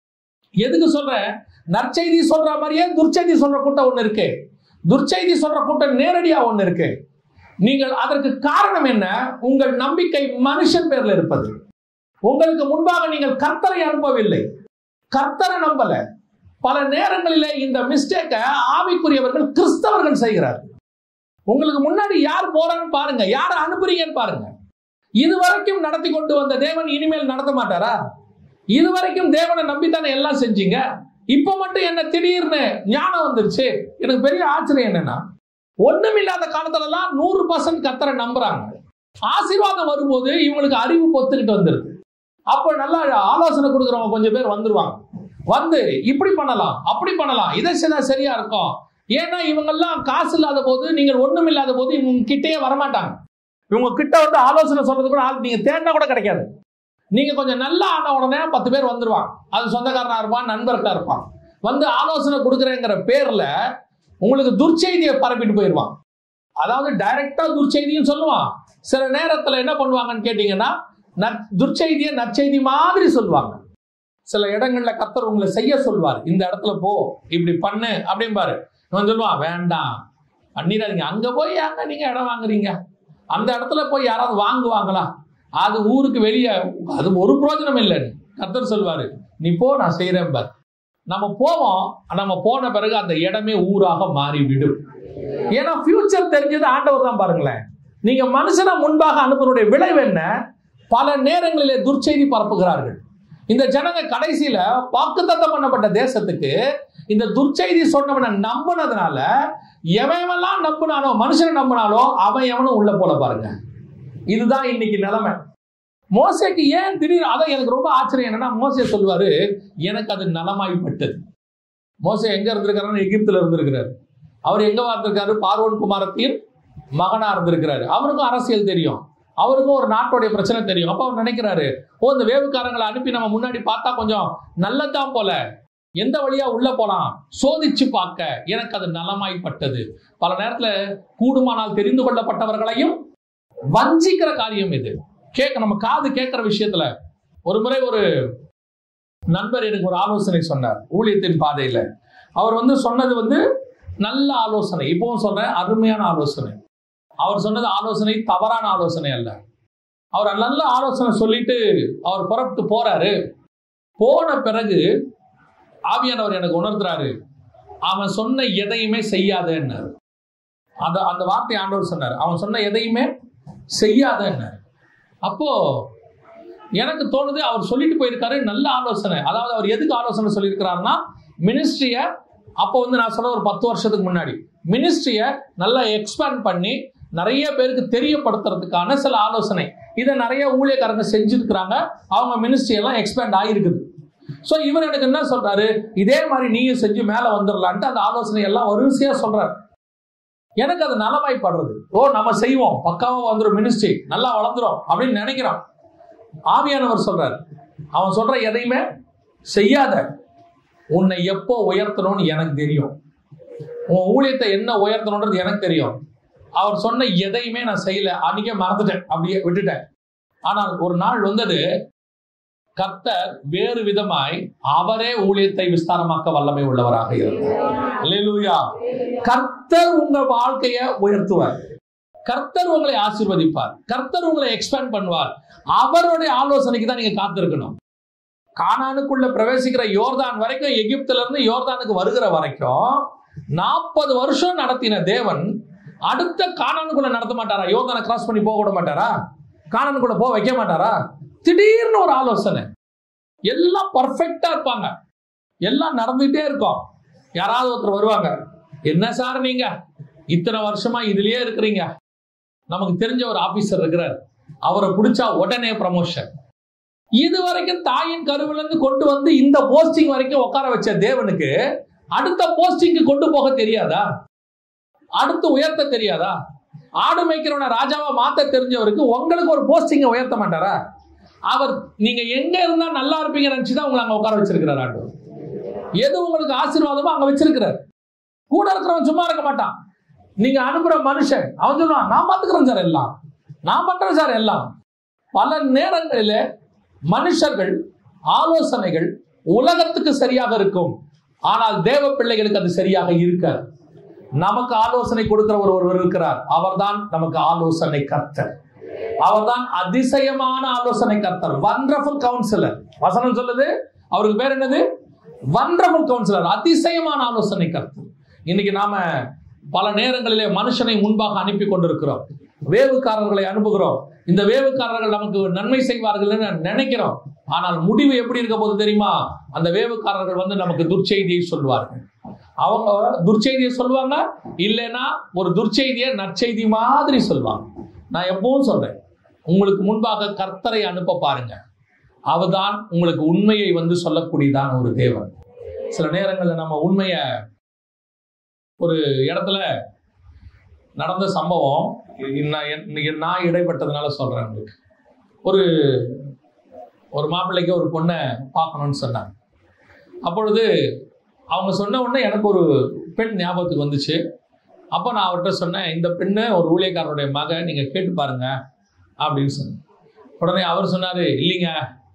A: எதுக்கு சொல்றேன் நற்செய்தி சொல்ற மாதிரியே துர்ச்செய்தி சொல்ற கூட்டம் ஒண்ணு இருக்கு துர்ச்செய்தி சொல்ற கூட்டம் நேரடியா ஒண்ணு இருக்கு நீங்கள் அதற்கு காரணம் என்ன உங்கள் நம்பிக்கை மனுஷன் பேர்ல இருப்பது உங்களுக்கு முன்பாக நீங்கள் கர்த்தரை அனுப்பவில்லை கர்த்தரை நம்பல பல நேரங்களிலே இந்த மிஸ்டேக்க ஆவிக்குரியவர்கள் கிறிஸ்தவர்கள் செய்கிறார் உங்களுக்கு முன்னாடி யார் போறான்னு பாருங்க யாரை அனுப்புறீங்கன்னு பாருங்க இதுவரைக்கும் நடத்தி கொண்டு வந்த தேவன் இனிமேல் நடத்த மாட்டாரா இதுவரைக்கும் தேவனை நம்பித்தானே எல்லாம் செஞ்சீங்க இப்ப மட்டும் என்ன திடீர்னு ஞானம் வந்துருச்சு எனக்கு பெரிய ஆச்சரியம் என்னன்னா ஒண்ணுமில்லாத காலத்துல எல்லாம் நூறு பர்சன்ட் கத்தரை நம்புறாங்க ஆசீர்வாதம் வரும்போது இவங்களுக்கு அறிவு பொத்துக்கிட்டு வந்துருது அப்போ நல்லா ஆலோசனை கொடுக்குறவங்க கொஞ்சம் பேர் வந்துருவாங்க வந்து இப்படி பண்ணலாம் அப்படி பண்ணலாம் இதை செய்தா சரியா இருக்கும் ஏன்னா இவங்கெல்லாம் காசு இல்லாத போது நீங்கள் ஒண்ணும் இல்லாத போது இவங்க கிட்டேயே வரமாட்டாங்க இவங்க கிட்ட வந்து ஆலோசனை சொல்றது கூட ஆள் நீங்க தேடினா கூட கிடைக்காது நீங்க கொஞ்சம் நல்லா ஆன உடனே பத்து பேர் வந்துருவாங்க அது சொந்தக்காரனா இருப்பான் நண்பர்களா இருப்பான் வந்து ஆலோசனை கொடுக்குறேங்கிற பேர்ல உங்களுக்கு துர்ச்செய்தியை பரப்பிட்டு போயிடுவான் அதாவது டைரக்டா துர்ச்செய்தியும் சொல்லுவான் சில நேரத்துல என்ன பண்ணுவாங்கன்னு கேட்டீங்கன்னா நற்- துர்ச்செய்தியை நற்செய்தி மாதிரி சொல்லுவாங்க சில இடங்கள்ல கத்தர் உங்களை செய்ய சொல்வார் இந்த இடத்துல போ இப்படி பண்ணு அப்படிம்பாரு இவன் சொல்லுவான் வேண்டாம் பண்ணிடாதீங்க அங்க போய் ஏங்க நீங்க இடம் வாங்குறீங்க அந்த இடத்துல போய் யாராவது வாங்குவாங்களா அது ஊருக்கு வெளியே அது ஒரு பிரயோஜனம் இல்லைன்னு கத்தர் சொல்வாரு நீ போ நான் செய்யறேன் பார் நம்ம போவோம் நம்ம போன பிறகு அந்த இடமே ஊராக மாறிவிடும் ஏன்னா ஃபியூச்சர் தெரிஞ்சது ஆண்டவர் தான் பாருங்களேன் நீங்க மனுஷனை முன்பாக அனுப்பினுடைய விளைவு என்ன பல நேரங்களிலே துர்ச்செய்தி பரப்புகிறார்கள் இந்த ஜனங்க கடைசியில வாக்குத்தத்தம் பண்ணப்பட்ட தேசத்துக்கு இந்த துர்ச்செய்தி சொன்னவனை நம்பினதுனால எவன் நம்பினானோ மனுஷனை நம்பினாலோ அவன் எவனும் உள்ள போல பாருங்க இதுதான் இன்னைக்கு நிலைமை மோசேக்கு ஏன் திடீர்னு அதான் எனக்கு ரொம்ப ஆச்சரியம் என்னன்னா மோசே சொல்லுவாரு எனக்கு அது நலமாய்ப்பட்டது மோசே எங்க இருந்திருக்காருன்னு எகிப்துல இருந்திருக்கிறாரு அவர் எங்க இருந்திருக்காரு பார்வோன் குமாரத்தின் மகனா இருந்திருக்கிறாரு அவருக்கும் அரசியல் தெரியும் அவருக்கும் ஒரு நாட்டுடைய பிரச்சனை தெரியும் அப்ப அவர் நினைக்கிறாரு ஓ இந்த வேவுக்காரங்களை அனுப்பி நம்ம முன்னாடி பார்த்தா கொஞ்சம் நல்லதான் போல எந்த வழியா உள்ள போலாம் சோதிச்சு பார்க்க எனக்கு அது நலமாய்ப்பட்டது பல நேரத்துல கூடுமானால் தெரிந்து கொள்ளப்பட்டவர்களையும் வஞ்சிக்கிற காரியம் இது கேட்க நம்ம காது கேட்கிற விஷயத்துல ஒரு முறை ஒரு நண்பர் எனக்கு ஒரு ஆலோசனை சொன்னார் ஊழியத்தின் பாதையில அவர் வந்து சொன்னது வந்து நல்ல ஆலோசனை இப்பவும் சொல்றேன் அருமையான ஆலோசனை அவர் சொன்னது ஆலோசனை தவறான ஆலோசனை அல்ல அவர் நல்ல ஆலோசனை சொல்லிட்டு அவர் புறப்பட்டு போறாரு போன பிறகு ஆவியானவர் எனக்கு உணர்த்துறாரு அவன் சொன்ன எதையுமே செய்யாதேன்னாரு அந்த அந்த வார்த்தை ஆண்டவர் சொன்னார் அவன் சொன்ன எதையுமே செய்யாதேன்னாரு அப்போ எனக்கு தோணுது அவர் சொல்லிட்டு போயிருக்காரு நல்ல ஆலோசனை அதாவது அவர் எதுக்கு ஆலோசனை சொல்லியிருக்கிறாருன்னா மினிஸ்ட்ரிய அப்போ வந்து நான் சொன்ன ஒரு பத்து வருஷத்துக்கு முன்னாடி மினிஸ்ட்ரிய நல்லா எக்ஸ்பேண்ட் பண்ணி நிறைய பேருக்கு தெரியப்படுத்துறதுக்கான சில ஆலோசனை இதை நிறைய ஊழியக்காரங்க செஞ்சிருக்கிறாங்க அவங்க மினிஸ்ட்ரி எல்லாம் எக்ஸ்பேண்ட் ஆகிருக்குது ஸோ இவர் எனக்கு என்ன சொல்றாரு இதே மாதிரி நீயும் செஞ்சு மேலே வந்துடலான்ட்டு அந்த ஆலோசனை எல்லாம் வரிசையா சொல்றாரு எனக்கு அது நலமாய்ப்படுறது ஓ நம்ம செய்வோம் பக்காவா வந்துடும் மினிஸ்ட்ரி நல்லா வளர்ந்துரும் அப்படின்னு நினைக்கிறோம் ஆவியானவர் சொல்றாரு அவன் சொல்ற எதையுமே செய்யாத உன்னை எப்போ உயர்த்தணும்னு எனக்கு தெரியும் உன் ஊழியத்தை என்ன உயர்த்தணுன்றது எனக்கு தெரியும் அவர் சொன்ன எதையுமே நான் செய்யல அன்னைக்கே மறந்துட்டேன் அப்படியே விட்டுட்டேன் ஆனால் ஒரு நாள் வந்தது கர்த்தர் வேறு விதமாய் அவரே ஊழியத்தை விஸ்தாரமாக்க வல்லமை உள்ளவராக இருந்தார் அல்லேலூயா கர்த்தர் உங்க வாழ்க்கையை உயர்த்துவார் கர்த்தர் உங்களை ஆசீர்வதிப்பார் கர்த்தர் உங்களை எக்ஸ்பேண்ட் பண்ணுவார் அவருடைய ஆலோசனைக்கு தான் நீங்க காத்திருக்கணும் கானானுக்குள்ள பிரவேசிக்கிற யோர்தான் வரைக்கும் எகிப்துல இருந்து யோர்தானுக்கு வருகிற வரைக்கும் நாற்பது வருஷம் நடத்தின தேவன் அடுத்த கானானுக்குள்ள நடத்த மாட்டாரா யோர்தானை கிராஸ் பண்ணி போக விட மாட்டாரா கானானுக்குள்ள போக வைக்க மாட்டாரா திடீர்னு ஒரு ஆலோசனை எல்லாம் பர்ஃபெக்டா இருப்பாங்க எல்லாம் நடந்துகிட்டே இருக்கும் யாராவது ஒருத்தர் வருவாங்க என்ன சார் நீங்க இத்தனை வருஷமா இதுலயே இருக்கிறீங்க நமக்கு தெரிஞ்ச ஒரு ஆபீசர் இருக்கிறார் அவரை பிடிச்சா உடனே ப்ரமோஷன் இது வரைக்கும் தாயின் கருவில இருந்து கொண்டு வந்து இந்த போஸ்டிங் வரைக்கும் உட்கார வச்ச தேவனுக்கு அடுத்த போஸ்டிங்க்கு கொண்டு போக தெரியாதா அடுத்து உயர்த்த தெரியாதா ஆடு மேய்க்கிறவனை ராஜாவா மாத்த தெரிஞ்சவருக்கு உங்களுக்கு ஒரு போஸ்டிங்க உயர்த்த மாட்டாரா அவர் நீங்க எங்க இருந்தா நல்லா இருப்பீங்க நினைச்சுதான் உங்களை அங்க உட்கார வச்சிருக்கிறார் ஆண்டவர் எது உங்களுக்கு ஆசீர்வாதமோ அங்க வச்சிருக்கிறார் கூட இருக்கிறவன் சும்மா இருக்க மாட்டான் நீங்க அனுப்புற மனுஷன் அவன் சொல்லுவான் நான் பாத்துக்கிறேன் சார் எல்லாம் நான் பண்றேன் சார் எல்லாம் பல நேரங்களில் மனுஷர்கள் ஆலோசனைகள் உலகத்துக்கு சரியாக இருக்கும் ஆனால் தேவ பிள்ளைகளுக்கு அது சரியாக இருக்காது நமக்கு ஆலோசனை கொடுக்கிற ஒருவர் இருக்கிறார் அவர்தான் நமக்கு ஆலோசனை கர்த்தர் அவர்தான் அதிசயமான ஆலோசனை கர்த்தர் வண்டர்ஃபுல் கவுன்சிலர் வசனம் சொல்லுது அவருக்கு பேர் என்னது வண்டர்ஃபுல் கவுன்சிலர் அதிசயமான ஆலோசனை கர்த்தர் இன்னைக்கு நாம பல நேரங்களிலே மனுஷனை முன்பாக அனுப்பி கொண்டிருக்கிறோம் வேவுக்காரர்களை அனுப்புகிறோம் இந்த வேவுக்காரர்கள் நமக்கு நன்மை செய்வார்கள்னு நினைக்கிறோம் ஆனால் முடிவு எப்படி இருக்க போது தெரியுமா அந்த வேவுக்காரர்கள் வந்து நமக்கு துர்ச்செய்தியை சொல்வார்கள் அவங்க துர்ச்செய்தியை சொல்லுவாங்க இல்லைன்னா ஒரு துர்ச்செய்தியை நற்செய்தி மாதிரி சொல்லுவாங்க நான் எப்பவும் சொல்றேன் உங்களுக்கு முன்பாக கர்த்தரை அனுப்ப பாருங்க அவர்தான் உங்களுக்கு உண்மையை வந்து சொல்லக்கூடியதான ஒரு தேவன் சில நேரங்களில் நம்ம உண்மையை ஒரு இடத்துல நடந்த சம்பவம் நான் இன்னைக்கு நான் இடைப்பட்டதுனால சொல்றேன் உங்களுக்கு ஒரு ஒரு மாப்பிள்ளைக்கு ஒரு பொண்ணை பார்க்கணும்னு சொன்னாங்க அப்பொழுது அவங்க சொன்ன உடனே எனக்கு ஒரு பெண் ஞாபகத்துக்கு வந்துச்சு அப்போ நான் அவர்கிட்ட சொன்னேன் இந்த பெண்ணு ஒரு ஊழியக்காரருடைய மக நீங்கள் கேட்டு பாருங்க அப்படின்னு சொன்னேன் உடனே அவர் சொன்னார் இல்லைங்க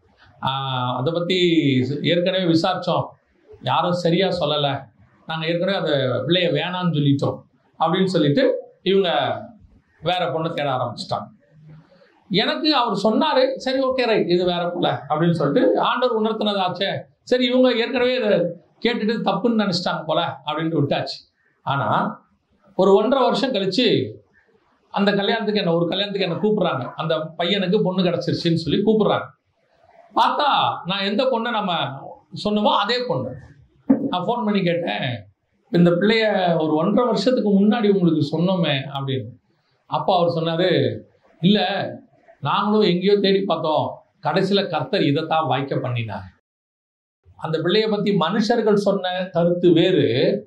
A: ஆஹ், அதை பற்றி ஏற்கனவே விசாரித்தோம் யாரும் சரியாக சொல்லலை நாங்கள் ஏற்கனவே அந்த பிள்ளைய வேணான்னு சொல்லிட்டோம் அப்படின்னு சொல்லிட்டு இவங்க வேற பொண்ணை தேட ஆரம்பிச்சிட்டாங்க எனக்கு அவர் சொன்னாரு சரி ஓகே ரைட் இது வேற பிள்ளை அப்படின்னு சொல்லிட்டு ஆண்டவர் உணர்த்தினதாச்சே சரி இவங்க ஏற்கனவே இதை கேட்டுட்டு தப்புன்னு நினைச்சிட்டாங்க போல அப்படின்ட்டு விட்டாச்சு ஆனா ஒரு ஒன்றரை வருஷம் கழிச்சு அந்த கல்யாணத்துக்கு என்ன ஒரு கல்யாணத்துக்கு என்ன கூப்பிடுறாங்க அந்த பையனுக்கு பொண்ணு கிடைச்சிருச்சுன்னு சொல்லி கூப்பிடுறாங்க பார்த்தா நான் எந்த பொண்ணை நம்ம சொன்னோமோ அதே பொண்ணு நான் ஃபோன் பண்ணி கேட்டேன் இந்த பிள்ளைய ஒரு ஒன்றரை வருஷத்துக்கு முன்னாடி உங்களுக்கு சொன்னோமே அப்படின்னு அப்போ அவர் சொன்னாரு இல்லை நாங்களும் எங்கேயோ தேடி பார்த்தோம் கடைசியில் கர்த்தர் இதைத்தான் வாய்க்க பண்ணினார் அந்த பிள்ளைய பத்தி மனுஷர்கள் சொன்ன கருத்து வேறு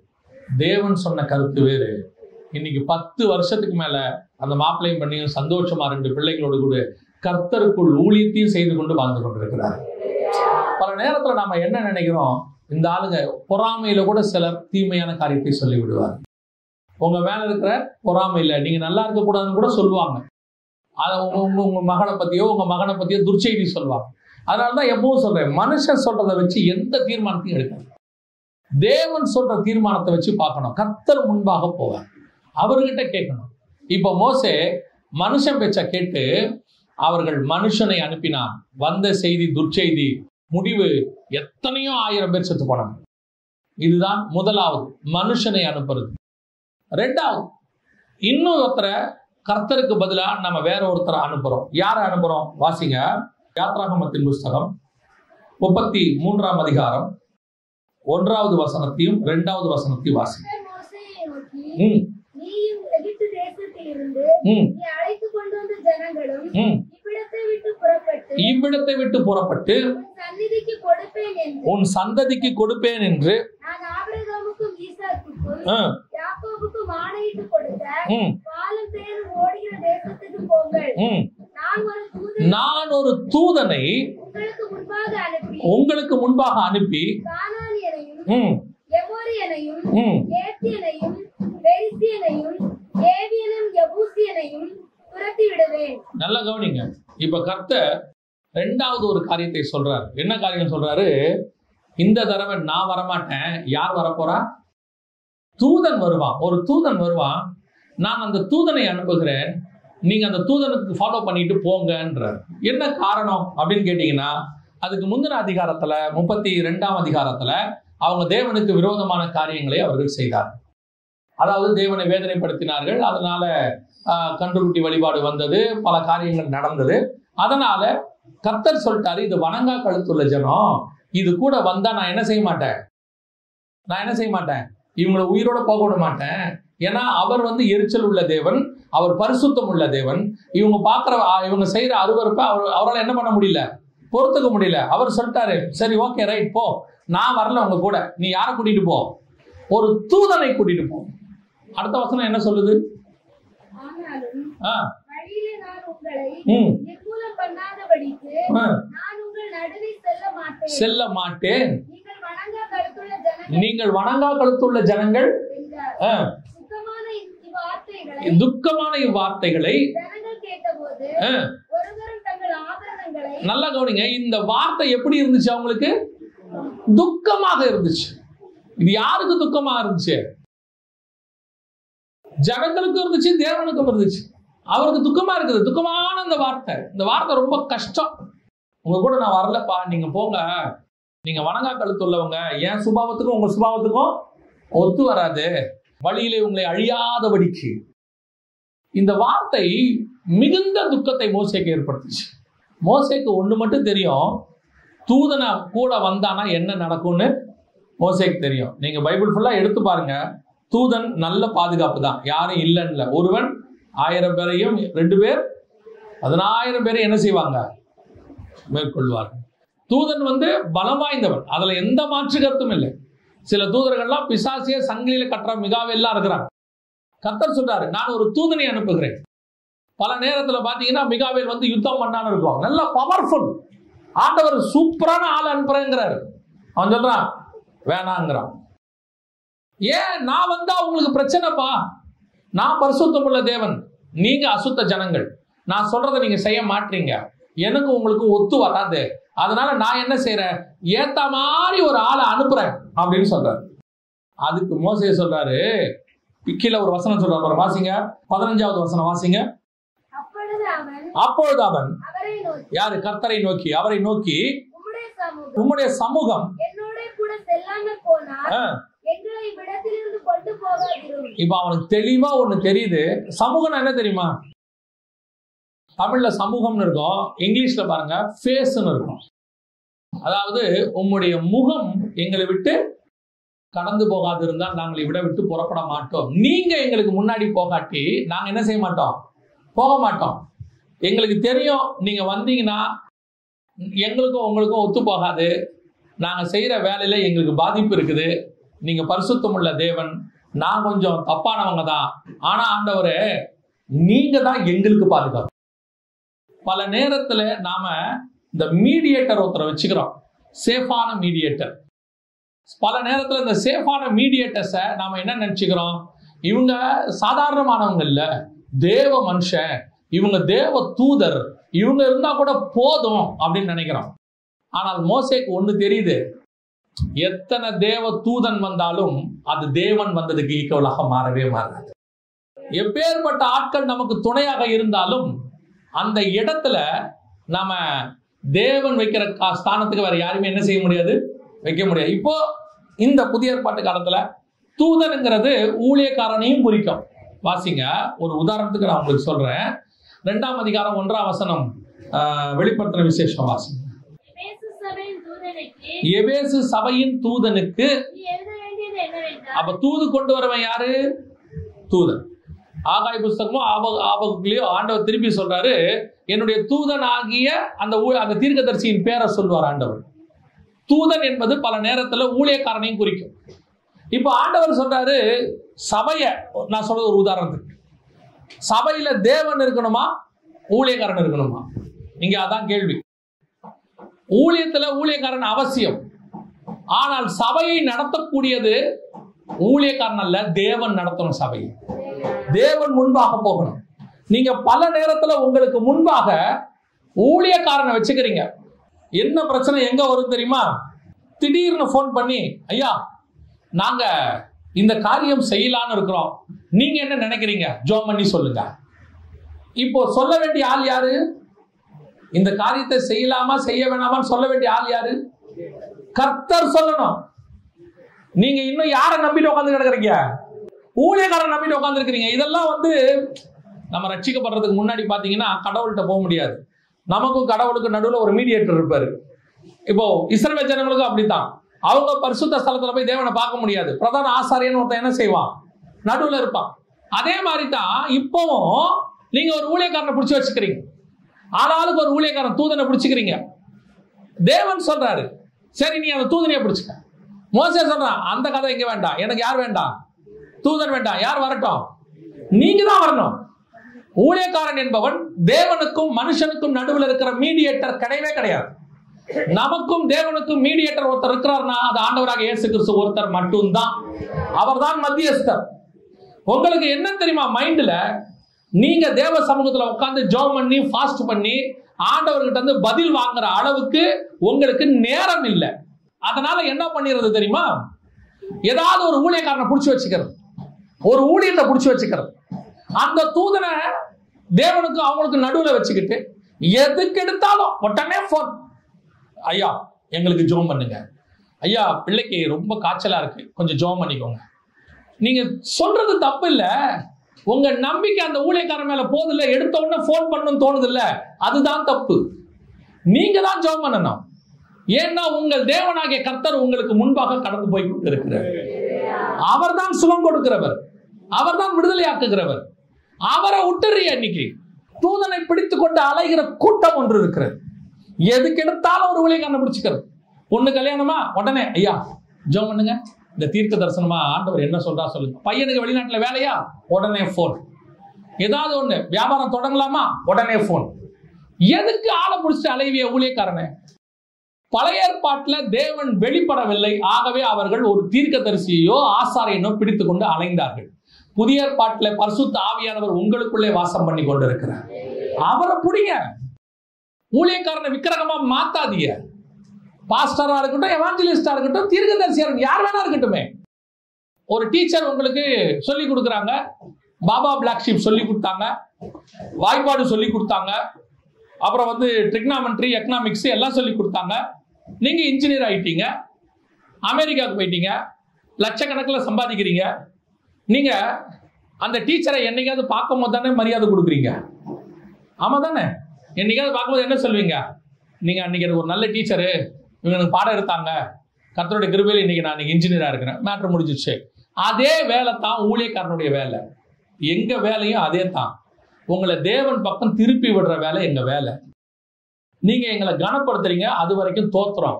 A: தேவன் சொன்ன கருத்து வேறு இன்னைக்கு பத்து வருஷத்துக்கு மேல அந்த மாப்பிள்ளையும் பண்ணியும் சந்தோஷமா ரெண்டு பிள்ளைகளோடு கூட கர்த்தருக்குள் ஊழியத்தையும் செய்து கொண்டு வாழ்ந்து கொண்டிருக்கிறார் பல நேரத்துல நாம என்ன நினைக்கிறோம் இந்த ஆளுங்க பொறாமையில கூட சிலர் தீமையான காரியத்தை சொல்லி விடுவார் உங்க மேல இருக்கிற பொறாமையில நீங்க நல்லா இருக்க கூடாதுன்னு கூட சொல்லுவாங்க அதை உங்க உங்க உங்க மகளை பத்தியோ உங்க மகனை பத்தியோ துர்ச்செய்தி சொல்லுவாங்க அதனாலதான் எப்பவும் சொல்றேன் மனுஷன் சொல்றதை வச்சு எந்த தீர்மானத்தையும் எடுக்கணும் தேவன் சொல்ற தீர்மானத்தை வச்சு பார்க்கணும் கர்த்தர் முன்பாக போவார் அவர்கிட்ட கேட்கணும் இப்போ மோசே மனுஷன் பேச்ச கேட்டு அவர்கள் மனுஷனை அனுப்பினான் வந்த செய்தி துர்ச்செய்தி முடிவு எத்தனையோ ஆயிரம் பேர் செத்து போனாங்க இதுதான் முதலாவது மனுஷனை அனுப்புறது ரெண்டாவது இன்னும் ஒருத்தரை கர்த்தருக்கு பதிலா நம்ம வேற ஒருத்தரை அனுப்புறோம் யாரை அனுப்புறோம் வாசிங்க யாத்ராகமத்தின் புஸ்தகம் முப்பத்தி மூன்றாம் அதிகாரம் ஒன்றாவது வசனத்தையும் இரண்டாவது வசனத்தையும் வாசிங்க
C: கர்த்தர் மோசேயை நோக்கி,
A: ம்
C: நீயும் எகிப்து தேசத்திலிருந்து
A: ம்
C: நீ அழைத்துக் கொண்டு வந்த ஜனங்களும்
A: ம்
C: இவ்விடத்தை விட்டு புறப்பட்டு
A: இவ்விடத்தை விட்டு புறப்பட்டு
C: உன் சந்நிதிக்கு கொடுப்பேன் என்று
A: உன் சந்ததிக்கு கொடுப்பேன் என்று
C: நான் ஆபிரகாமுக்கும் ஈசாக்குக்கும்
A: ஆ,
C: யாக்கோபுக்கும் ஆணையிட்டு கொடுத்த
A: ம்,
C: பாலும் தேனும் ஓடுகிற தேசத்துக்கு போங்கள்
A: ம்.
C: நான் ஒரு தூதன்
A: நான் ஒரு தூதனை
C: உங்களுக்கு முன்பாக அனுப்பி
A: உங்களுக்கு முன்பாக அனுப்பி
C: கானானியனையும்
A: ம்,
C: எமோரியனையும்
A: ம்,
C: ஏத்தியனையும் பெரிசியனையும் ஏவியனும் எபூசியனையும் துரத்தி விடுவேன்
A: நல்லா கவனிங்க இப்ப கர்த்தர் ரெண்டாவது ஒரு காரியத்தை சொல்றாரு என்ன காரியம் சொல்றாரு இந்த தடவை நான் வரமாட்டேன் யார் வரப்போறா தூதன் வருவான் ஒரு தூதன் வருவான் நான் அந்த தூதனை அனுப்புகிறேன் நீங்க அந்த தூதனுக்கு ஃபாலோ பண்ணிட்டு போங்கன்றார் என்ன காரணம் அப்படின்னு கேட்டீங்கன்னா அதுக்கு முந்தின அதிகாரத்துல முப்பத்தி ரெண்டாம் அதிகாரத்துல அவங்க தேவனுக்கு விரோதமான காரியங்களை அவர்கள் செய்தார் அதாவது தேவனை வேதனைப்படுத்தினார்கள் அதனால ஆஹ், கன்றுக்குட்டி வழிபாடு வந்தது பல காரியங்கள் நடந்தது அதனால கர்த்தர் சொல்லிட்டாரு இது வணங்கா கழுத்துள்ள ஜனம் இது கூட வந்தா நான் என்ன செய்ய மாட்டேன் நான் என்ன செய்ய மாட்டேன் இவங்களை உயிரோட போக விட மாட்டேன் ஏன்னா அவர் வந்து எரிச்சல் உள்ள தேவன் அவர் பரிசுத்தம் உள்ள தேவன் இவங்க பார்க்குற இவங்க செய்யற அருவருப்பை அவர் அவரால் என்ன பண்ண முடியல பொறுத்துக்க முடியல அவர் சொல்லிட்டாரு சரி ஓகே ரைட் போ நான் வரல உங்க கூட நீ யாரை கூட்டிட்டு போ ஒரு தூதனை கூட்டிட்டு போ அடுத்த வசனம் என்ன சொல்லுது
C: ஆனாலும்
A: ஆ
C: வழியிலே நான் உங்களை
A: ம்
C: நிர்மூலம் பண்ணாதபடிக்கு
A: ஆ,
C: நான் உங்கள் நடுவே செல்ல மாட்டேன்
A: செல்ல மாட்டேன்
C: நீங்கள் வணங்கா கருத்துள்ள ஜனங்கள்
A: நீங்கள் வணங்கா கழுத்துள்ள ஜனங்கள்
C: என்றார்
A: ஆ,
C: சுத்தமான இவ்வார்த்தைகளை
A: துக்கமான இவ்வார்த்தைகளை
C: ஜனங்கள் கேட்டபோது
A: ஆ,
C: ஒருவரும் தங்கள் ஆபரணங்களை
A: நல்லா கவனிங்க இந்த வார்த்தை எப்படி இருந்துச்சு அவங்களுக்கு துக்கமாக இருந்துச்சு இது யாருக்கு துக்கமா இருந்துச்சு ஜனங்களுக்கும் இருந்துச்சு தேவனுக்கும் இருந்துச்சு அவருக்கு துக்கமா இருக்குது துக்கமான இந்த வார்த்தை இந்த வார்த்தை ரொம்ப கஷ்டம் உங்க கூட நான் வரலப்பா நீங்க போங்க நீங்க வணங்கா கழுத்துள்ளவங்க என் சுபாவத்துக்கும் உங்க சுபாவத்துக்கும் ஒத்து வராது வழியிலே உங்களை அழியாதபடிக்கு இந்த வார்த்தை மிகுந்த துக்கத்தை மோசேக்கு ஏற்படுத்துச்சு மோசேக்கு ஒண்ணு மட்டும் தெரியும் தூதனை கூட வந்தானா என்ன நடக்கும்னு மோசேக்கு தெரியும் நீங்க பைபிள் ஃபுல்லா எடுத்து பாருங்க தூதன் நல்ல பாதுகாப்பு தான் யாரும் இல்லைன்னு இல்லை. ஒருவன் ஆயிரம் பேரையும் ரெண்டு பேர் பதினாயிரம் பேரை என்ன செய்வாங்க மேற்கொள்வார்கள் தூதன் வந்து பலம் வாய்ந்தவன் அதுல எந்த மாற்று கருத்தும் இல்லை சில தூதர்கள்லாம் பிசாசிய சங்கிலியில கட்டுற மிகாவெல்லாம் இருக்கிறாங்க கர்த்தர் சொல்றாரு நான் ஒரு தூதனை அனுப்புகிறேன் பல நேரத்துல பாத்தீங்கன்னா மிகாவேல் வந்து யுத்தம் பண்ணான்னு இருக்கும் நல்ல பவர்ஃபுல் ஆண்டவர் சூப்பரான ஆள் அனுப்புறேங்கிறாரு அவன் சொல்றான் வேணாங்கிறான் ஏன் நான் வந்தா உங்களுக்கு பிரச்சனைப்பா நான் பரிசுத்தம் உள்ள தேவன் நீங்க அசுத்த ஜனங்கள் நான் சொல்றதை நீங்க செய்ய மாட்டீங்க எனக்கு உங்களுக்கு ஒத்து வராது அதனால நான் என்ன செய்யறேன் ஏத்த மாதிரி ஒரு ஆளை அனுப்புறேன் அப்படின்னு சொல்றாரு அதுக்கு மோசே சொல்றாரு கீழே ஒரு வசனம் சொல்றாரு பாருங்க, வாசிங்க பதினஞ்சாவது வசனம் வாசிங்க
C: அப்பொழுது அவன்
A: அப்பொழுது அவன்
C: அவரை நோக்கி
A: யாரு கர்த்தரை நோக்கி அவரை நோக்கி
C: உம்முடைய சமூகம்
A: உம்முடைய சமூகம்
C: என்னோட கூட செல்லாமல் போனால்
A: ஆ,
C: எங்களை இவ்விடத்திலிருந்து கொண்டு போகாதிரும்
A: இப்ப அவனுக்கு தெளிவா ஒண்ணு தெரியுது சமூகம் என்ன தெரியுமா தமிழ்ல சமூகம்னு இருக்கும் இங்கிலீஷ்ல பாருங்க ஃபேஸ்னு இருக்கும் அதாவது உம்முடைய முகம் எங்களை விட்டு கடந்து போகாது இருந்தால் நாங்கள் இவிட விட்டு புறப்பட மாட்டோம் நீங்க எங்களுக்கு முன்னாடி போகாட்டி நாங்க என்ன செய்ய மாட்டோம் போக மாட்டோம் எங்களுக்கு தெரியும் நீங்க வந்தீங்கன்னா எங்களுக்கும் உங்களுக்கும் ஒத்து போகாது நாங்க செய்யற வேலையில எங்களுக்கு பாதிப்பு இருக்குது நீங்க பரிசுத்தம் உள்ள தேவன் நான் கொஞ்சம் தப்பானவங்க தான் ஆனா ஆண்டவரே நீங்க தான் எங்களுக்கு பாதுகாப்பு பல நேரத்துல நாம இந்த மீடியேட்டர் ஒருத்தரை வச்சுக்கிறோம் சேஃபான மீடியேட்டர் பல நேரத்துல இந்த சேஃபான மீடியேட்டர்ஸை நாம என்ன நினைச்சுக்கிறோம் இவங்க சாதாரணமானவங்க இல்ல தேவ மனுஷன் இவங்க தேவ தூதர் இவங்க இருந்தா கூட போதும் அப்படின்னு நினைக்கிறோம் ஆனால் மோசேக்கு ஒண்ணு தெரியுது எத்தனை தேவ தூதன் வந்தாலும் அது தேவன் வந்ததுக்கு ஈக்குவலாக மாறவே மாறாது எப்பேற்பட்ட ஆட்கள் நமக்கு துணையாக இருந்தாலும் அந்த இடத்துல நாம தேவன் வைக்கிற கா- ஸ்தானத்துக்கு வேற யாருமே என்ன செய்ய முடியாது வைக்க முடியாது இப்போ இந்த புதிய ஏற்பாட்டு காலத்துல தூதனுங்கிறது ஊழியக்காரனையும் குறிக்கும் வாசிங்க ஒரு உதாரணத்துக்கு நான் உங்களுக்கு சொல்றேன் ரெண்டாம் அதிகாரம் ஒன்றாம் வசனம் ஆஹ், வெளிப்படுத்தின விசேஷம் வாசிங்க
C: பேசு சபையின் தூதனுக்கு
A: எபேசு சபையின் தூதனுக்கு
C: நீ எழுத வேண்டியது என்னவென்றால்
A: அப்ப தூது கொண்டு வரவன் யாரு தூதன் ஆகாய புஸ்தகமும் ஆப ஆபகுலயும் ஆண்டவர் திருப்பி சொல்றாரு என்னுடைய தூதன் ஆகிய அந்த ஊ- அந்த தீர்க்கதரிசியின் பேரை சொல்வார் ஆண்டவர் தூதன் என்பது பல நேரத்துல ஊழியக்காரனையும் குறிக்கும் இப்ப ஆண்டவர் சொல்றாரு சபைய நான் சொல்றது ஒரு உதாரணத்துக்கு சபையில தேவன் இருக்கணுமா ஊழியக்காரன் இருக்கணுமா இங்க அதான் கேள்வி ஊழியத்துல ஊழியக்காரன் அவசியம் ஆனால் சபையை நடத்தக்கூடியது ஊழியக்காரன் அல்ல தேவன் நடத்தணும் சபையை தேவன் முன்பாக போகணும் நீங்க பல நேரத்துல உங்களுக்கு முன்பாக ஊழியக்காரனை வச்சுக்கிறீங்க என்ன பிரச்சனை எங்க வரும் தெரியுமா திடீர்னு ஃபோன் பண்ணி ஐயா நாங்க இந்த காரியம் செய்யலான்னு இருக்கிறோம் நீங்க என்ன நினைக்கிறீங்க ஜோம் பண்ணி சொல்லுங்க இப்போ சொல்ல வேண்டிய ஆள் யாரு இந்த காரியத்தை செய்யலாமா செய்ய வேணாமான்னு சொல்ல வேண்டிய ஆள் யாரு கர்த்தர் சொல்லணும் நீங்க இன்னும் யாரை நம்பிட்டு உட்காந்து கிடக்குறீங்க ஊழியக்காரன் நம்பிட்டு உட்காந்து இருக்கிறீங்க இதெல்லாம் வந்து நம்ம ரட்சிக்கப்படுறதுக்கு முன்னாடி பாத்தீங்கன்னா கடவுள்கிட்ட போக முடியாது நமக்கும் கடவுளுக்கும் நடுவில் ஒரு மீடியேட்டர் இருப்பாரு இப்போ இஸ்ரவேல் ஜனங்களுக்கும் அப்படித்தான் அவங்க பரிசுத்த ஸ்தலத்துல போய் தேவனை பார்க்க முடியாது பிரதான ஆசாரியன்னு ஒருத்தன் என்ன செய்வான் நடுவில் இருப்பான் அதே மாதிரி தான் இப்போவும் நீங்க ஒரு ஊழியக்காரனை பிடிச்சி வச்சுக்கிறீங்க ஆளாளுக்கு ஒரு ஊழியக்காரன் தூதனை பிடிச்சிக்கிறீங்க தேவன் சொல்றாரு சரி நீ அந்த தூதனையை பிடிச்சிக்க மோசே சொல்றான் அந்த கதை இங்க வேண்டாம் எனக்கு யார் வேண்டாம் தூதன் வேண்டாம் யார் வரட்டும் நீங்க தான் வரணும் ஊழியக்காரன் என்பவன் தேவனுக்கும் மனுஷனுக்கும் நடுவில் இருக்கிற மீடியேட்டர் கிடையவே கிடையாது நமக்கும் தேவனுக்கும் மீடியேட்டர் ஒருத்தர் இருக்கிறார்னா அது ஆண்டவராக இயேசு கிறிஸ்து ஒருத்தர் மட்டும்தான் அவர்தான் மத்தியஸ்தர் உங்களுக்கு என்ன தெரியுமா மைண்ட்ல நீங்க தேவ சமூகத்துல உட்கார்ந்து ஜோம் பண்ணி ஃபாஸ்ட் பண்ணி ஆண்டவர்கிட்ட இருந்து பதில் வாங்குற அளவுக்கு உங்களுக்கு நேரம் இல்லை அதனால என்ன பண்ணிடுறது தெரியுமா ஏதாவது ஒரு ஊழியக்காரனை பிடிச்சி வச்சுக்கிறது ஒரு ஊழியத்தை பிடிச்சி வச்சுக்கிறது அந்த தூதனை தேவனுக்கு அவங்களுக்கு நடுவில் வச்சுக்கிட்டு எதுக்கு எடுத்தாலும் உடனே ஃபோன் ஐயா எங்களுக்கு ஜோம் பண்ணுங்க ஐயா பிள்ளைக்கு ரொம்ப காய்ச்சலா இருக்கு கொஞ்சம் ஜோம் பண்ணிக்கோங்க நீங்க சொல்றது தப்பு இல்ல உங்க நம்பிக்கை அந்த ஊழியக்காரன் மேல போதில்ல எடுத்த உடனே ஃபோன் பண்ணணும்னு தோணுது இல்ல அதுதான் தப்பு நீங்க தான் ஜோம் பண்ணணும் ஏன்னா உங்கள் தேவனாகிய கர்த்தர் உங்களுக்கு முன்பாக கடந்து போய் கொண்டிருக்கிறார் அவர்தான் சுகம் கொடுக்கிறவர் அவர்தான் விடுதலையாக்குகிறவர் அவரை விட்டுறிய இன்னைக்கு தூதனை பிடித்து கொண்டு அலைகிற கூட்டம் ஒன்று இருக்கிறது எதுக்கு எடுத்தாலும் ஒரு ஊழிய கண்டுபிடிச்சுக்கிறது பொண்ணு கல்யாணமா உடனே ஐயா ஜோம் பண்ணுங்க இந்த தீர்க்க தரிசனமா ஆண்டவர் என்ன சொல்றா சொல்லுங்க பையனுக்கு வெளிநாட்டுல வேலையா உடனே போன் ஏதாவது ஒண்ணு வியாபாரம் தொடங்கலாமா உடனே போன் எதுக்கு ஆளை பிடிச்சிட்டு அலைவிய ஊழியக்காரனை பழைய ஏற்பாட்டுல தேவன் வெளிப்படவில்லை ஆகவே அவர்கள் ஒரு தீர்க்கதரிசியோ ஆசாரியனோ பிடித்துக் கொண்டு அலைந்தார்கள் புதிய ஏற்பாட்டுல பரிசுத்த ஆவியானவர் உங்களுக்குள்ளே வாசம் பண்ணி கொண்டிருக்கிறார் அவரை பிடிங்க ஊழியக்காரனை விக்கிரகமா மாத்தாதீங்க பாஸ்டரா இருக்கட்டும் எவாஞ்சலிஸ்டா இருக்கட்டும் தீர்க்கதரிசியா இருக்கட்டும் யார் வேணா இருக்கட்டுமே ஒரு டீச்சர் உங்களுக்கு சொல்லி கொடுக்குறாங்க பாபா பிளாக் ஷீப் சொல்லி கொடுத்தாங்க வாய்ப்பாடு சொல்லி கொடுத்தாங்க அப்புறம் வந்து ட்ரிக்னாமெண்ட்ரி எக்கனாமிக்ஸ் எல்லாம் சொல்லி கொடுத்தாங்க நீங்க இன்ஜினியர் ஆயிட்டீங்க அமெரிக்காவுக்கு போயிட்டீங்க லட்சக்கணக்கில் சம்பாதிக்கிறீங்க நீங்க அந்த டீச்சரை என்னைக்காவது பார்க்கும் போது தானே மரியாதை கொடுக்குறீங்க ஆமா தானே என்னைக்காவது பார்க்கும்போது என்ன சொல்வீங்க நீங்க அன்னைக்கு எனக்கு ஒரு நல்ல டீச்சரு இவங்க எனக்கு பாடம் எடுத்தாங்க கர்த்தருடைய கிருபையில் இன்னைக்கு நான் இன்ஜினியரா இருக்கிறேன் மேட்ரு முடிஞ்சிச்சு அதே வேலை தான் ஊழியக்காரனுடைய வேலை எங்க வேலையும் அதே தான் உங்களை தேவன் பக்கம் திருப்பி விடுற வேலை எங்க வேலை நீங்க எங்களை கனப்படுத்துறீங்க அது வரைக்கும் தோத்துறோம்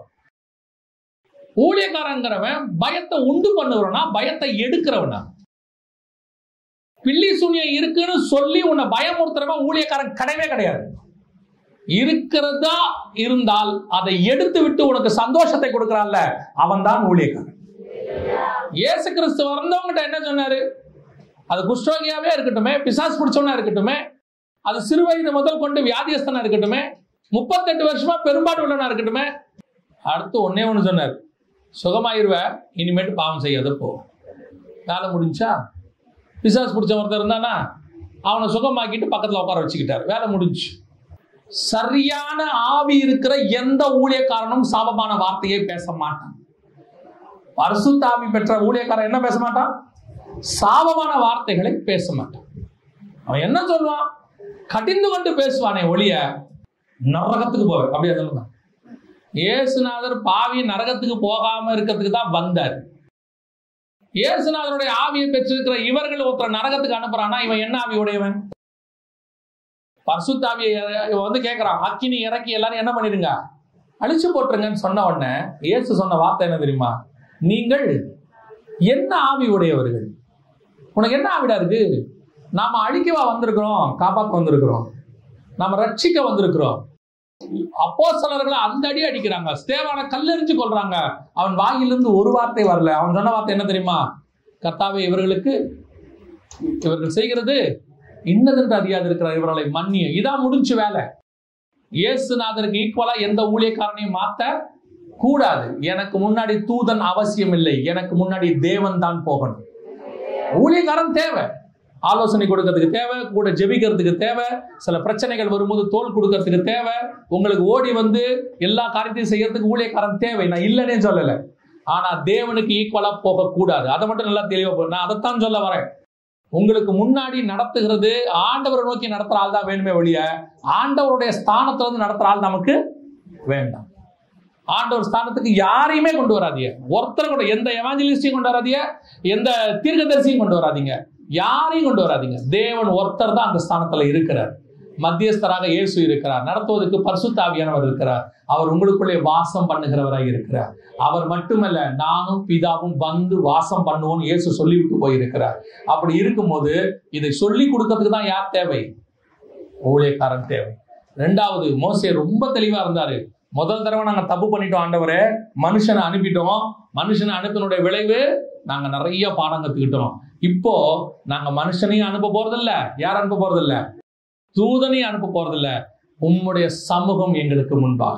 A: ஊழியக்காரங்கிறவன் பயத்தை உண்டு பண்ணுறவனா பயத்தை எடுக்கிறவனா பில்லி சூனியம் இருக்குன்னு சொல்லி உன்னை பயமுறுத்துறவன் ஊழியக்காரன் கிடையவே கிடையாது இருக்கிறதா இருந்தால் அதை எடுத்து விட்டு உனக்கு சந்தோஷத்தை கொடுக்கறான்ல அவன் தான் ஊழியக்காரன் இயேசு கிறிஸ்து வந்தவங்கிட்ட என்ன சொன்னாரு அது குஷ்டோகியாவே இருக்கட்டுமே பிசாஸ் பிடிச்சவனா இருக்கட்டுமே அது சிறு வயது முதல் கொண்டு வியாதியஸ்தனா இருக்கட்டுமே முப்பத்தெட்டு வருஷமா பெரும்பாடு உள்ளவனா இருக்கட்டுமே அடுத்து ஒன்னே ஒன்று சொன்னார் சுகமாயிருவ இனிமேட்டு பாவம் செய்யாத போ வேலை முடிஞ்சா பிசாஸ் பிடிச்ச ஒருத்தர் இருந்தானா அவனை சுகமாக்கிட்டு பக்கத்தில் உட்கார வச்சுக்கிட்டார் வேலை முடிஞ்சு சரியான ஆவி இருக்கிற எந்த ஊழியக்காரனும் சாபமான வார்த்தையை பேச மாட்டான் பரிசுத்த ஆவி பெற்ற ஊழியக்காரன் என்ன பேச மாட்டான் சாபமான வார்த்தைகளை பேச மாட்டான் அவன் என்ன சொல்லுவான் கடிந்து கொண்டு பேசுவானே ஒளிய நரகத்துக்கு போவேன் அப்படியே சொல்லுவான் இயேசுநாதர் பாவி நரகத்துக்கு போகாம இருக்கிறதுக்கு தான் வந்தார் இயேசுநாதருடைய ஆவியை பெற்றிருக்கிற இவர்கள் ஒருத்தர் நரகத்துக்கு அனுப்புறானா இவன் என்ன ஆவி உடையவன் பர்சுத்தாவியை இவன் வந்து கேட்கிறான் அக்கினி இறக்கி எல்லாரும் என்ன பண்ணிடுங்க அழிச்சு போட்டுருங்கன்னு சொன்ன உடனே இயேசு சொன்ன வார்த்தை என்ன தெரியுமா நீங்கள் என்ன ஆவி உடையவர்கள் உனக்கு என்ன ஆவிடா இருக்கு நாம அழிக்கவா வந்திருக்கிறோம் காப்பாற்ற வந்திருக்கிறோம் நாம ரட்சிக்க வந்திருக்கிறோம் அப்போ சிலர்களை அந்த அடி அடிக்கிறாங்க ஸ்தேவான கல்லெறிஞ்சு கொள்றாங்க அவன் வாயிலிருந்து ஒரு வார்த்தை வரல அவன் சொன்ன வார்த்தை என்ன தெரியுமா கர்த்தாவே இவர்களுக்கு இவர்கள் செய்கிறது இன்னதென்று அறியாது இருக்கிற இவர்களை மன்னிய இதான் முடிஞ்சு வேலை இயேசுநாதருக்கு ஈக்குவலா எந்த ஊழியக்காரனையும் மாத்த கூடாது எனக்கு முன்னாடி தூதன் அவசியம் இல்லை எனக்கு முன்னாடி தேவன் தான் போகணும் ஊழியக்காரன் தேவை ஆலோசனை கொடுக்கறதுக்கு தேவை கூட ஜெபிக்கிறதுக்கு தேவை சில பிரச்சனைகள் வரும்போது தோல் கொடுக்கறதுக்கு தேவை உங்களுக்கு ஓடி வந்து எல்லா காரியத்தையும் செய்யறதுக்கு ஊழியக்காரன் தேவை நான் இல்லைன்னே சொல்லலை ஆனா தேவனுக்கு ஈக்குவலா போகக்கூடாது அதை மட்டும் நல்லா தெளிவா போ- நான் அதைத்தான் சொல்ல வரேன் உங்களுக்கு முன்னாடி நடத்துகிறது ஆண்டவரை நோக்கி நடத்துற ஆள் தான் வேணுமே ஒழிய ஆண்டவருடைய ஸ்தானத்துல இருந்து நடத்துற ஆள் நமக்கு வேண்டாம் ஆண்டவர் ஸ்தானத்துக்கு யாரையுமே கொண்டு வராதீங்க ஒருத்தர் கூட எந்த எவாஞ்சலிஸ்டையும் கொண்டு வராதீங்க எந்த தீர்க்கதரிசியும் கொண்டு வராதீங்க யாரையும் கொண்டு வராதீங்க தேவன் ஒருத்தர் தான் அந்த ஸ்தானத்துல இருக்கிறார் மத்தியஸ்தராக இயேசு இருக்கிறார் நடத்துவதற்கு பரிசுத்தாவியானவர் இருக்கிறார் அவர் உங்களுக்குள்ளே வாசம் பண்ணுகிறவராக இருக்கிறார் அவர் மட்டுமல்ல நானும் பிதாவும் வந்து வாசம் பண்ணுவோம் இயேசு சொல்லிவிட்டு போயிருக்கிறார் அப்படி இருக்கும்போது இதை சொல்லி கொடுக்கறதுக்கு தான் யார் தேவை ஊழியக்காரன் தேவை ரெண்டாவது மோசே ரொம்ப தெளிவா இருந்தாரு முதல் தடவை நாங்க தப்பு பண்ணிட்டோம் ஆண்டவரே மனுஷனை அனுப்பிட்டோம் மனுஷனை அனுப்பினுடைய விளைவு நாங்க நிறைய பாடம் கத்துக்கிட்டோம் இப்போ நாங்க மனுஷனையும் அனுப்ப போறதில்ல யார் அனுப்ப போறதில்ல தூதனையும் அனுப்ப போறதில்ல உம்முடைய சமூகம் எங்களுக்கு முன்பாக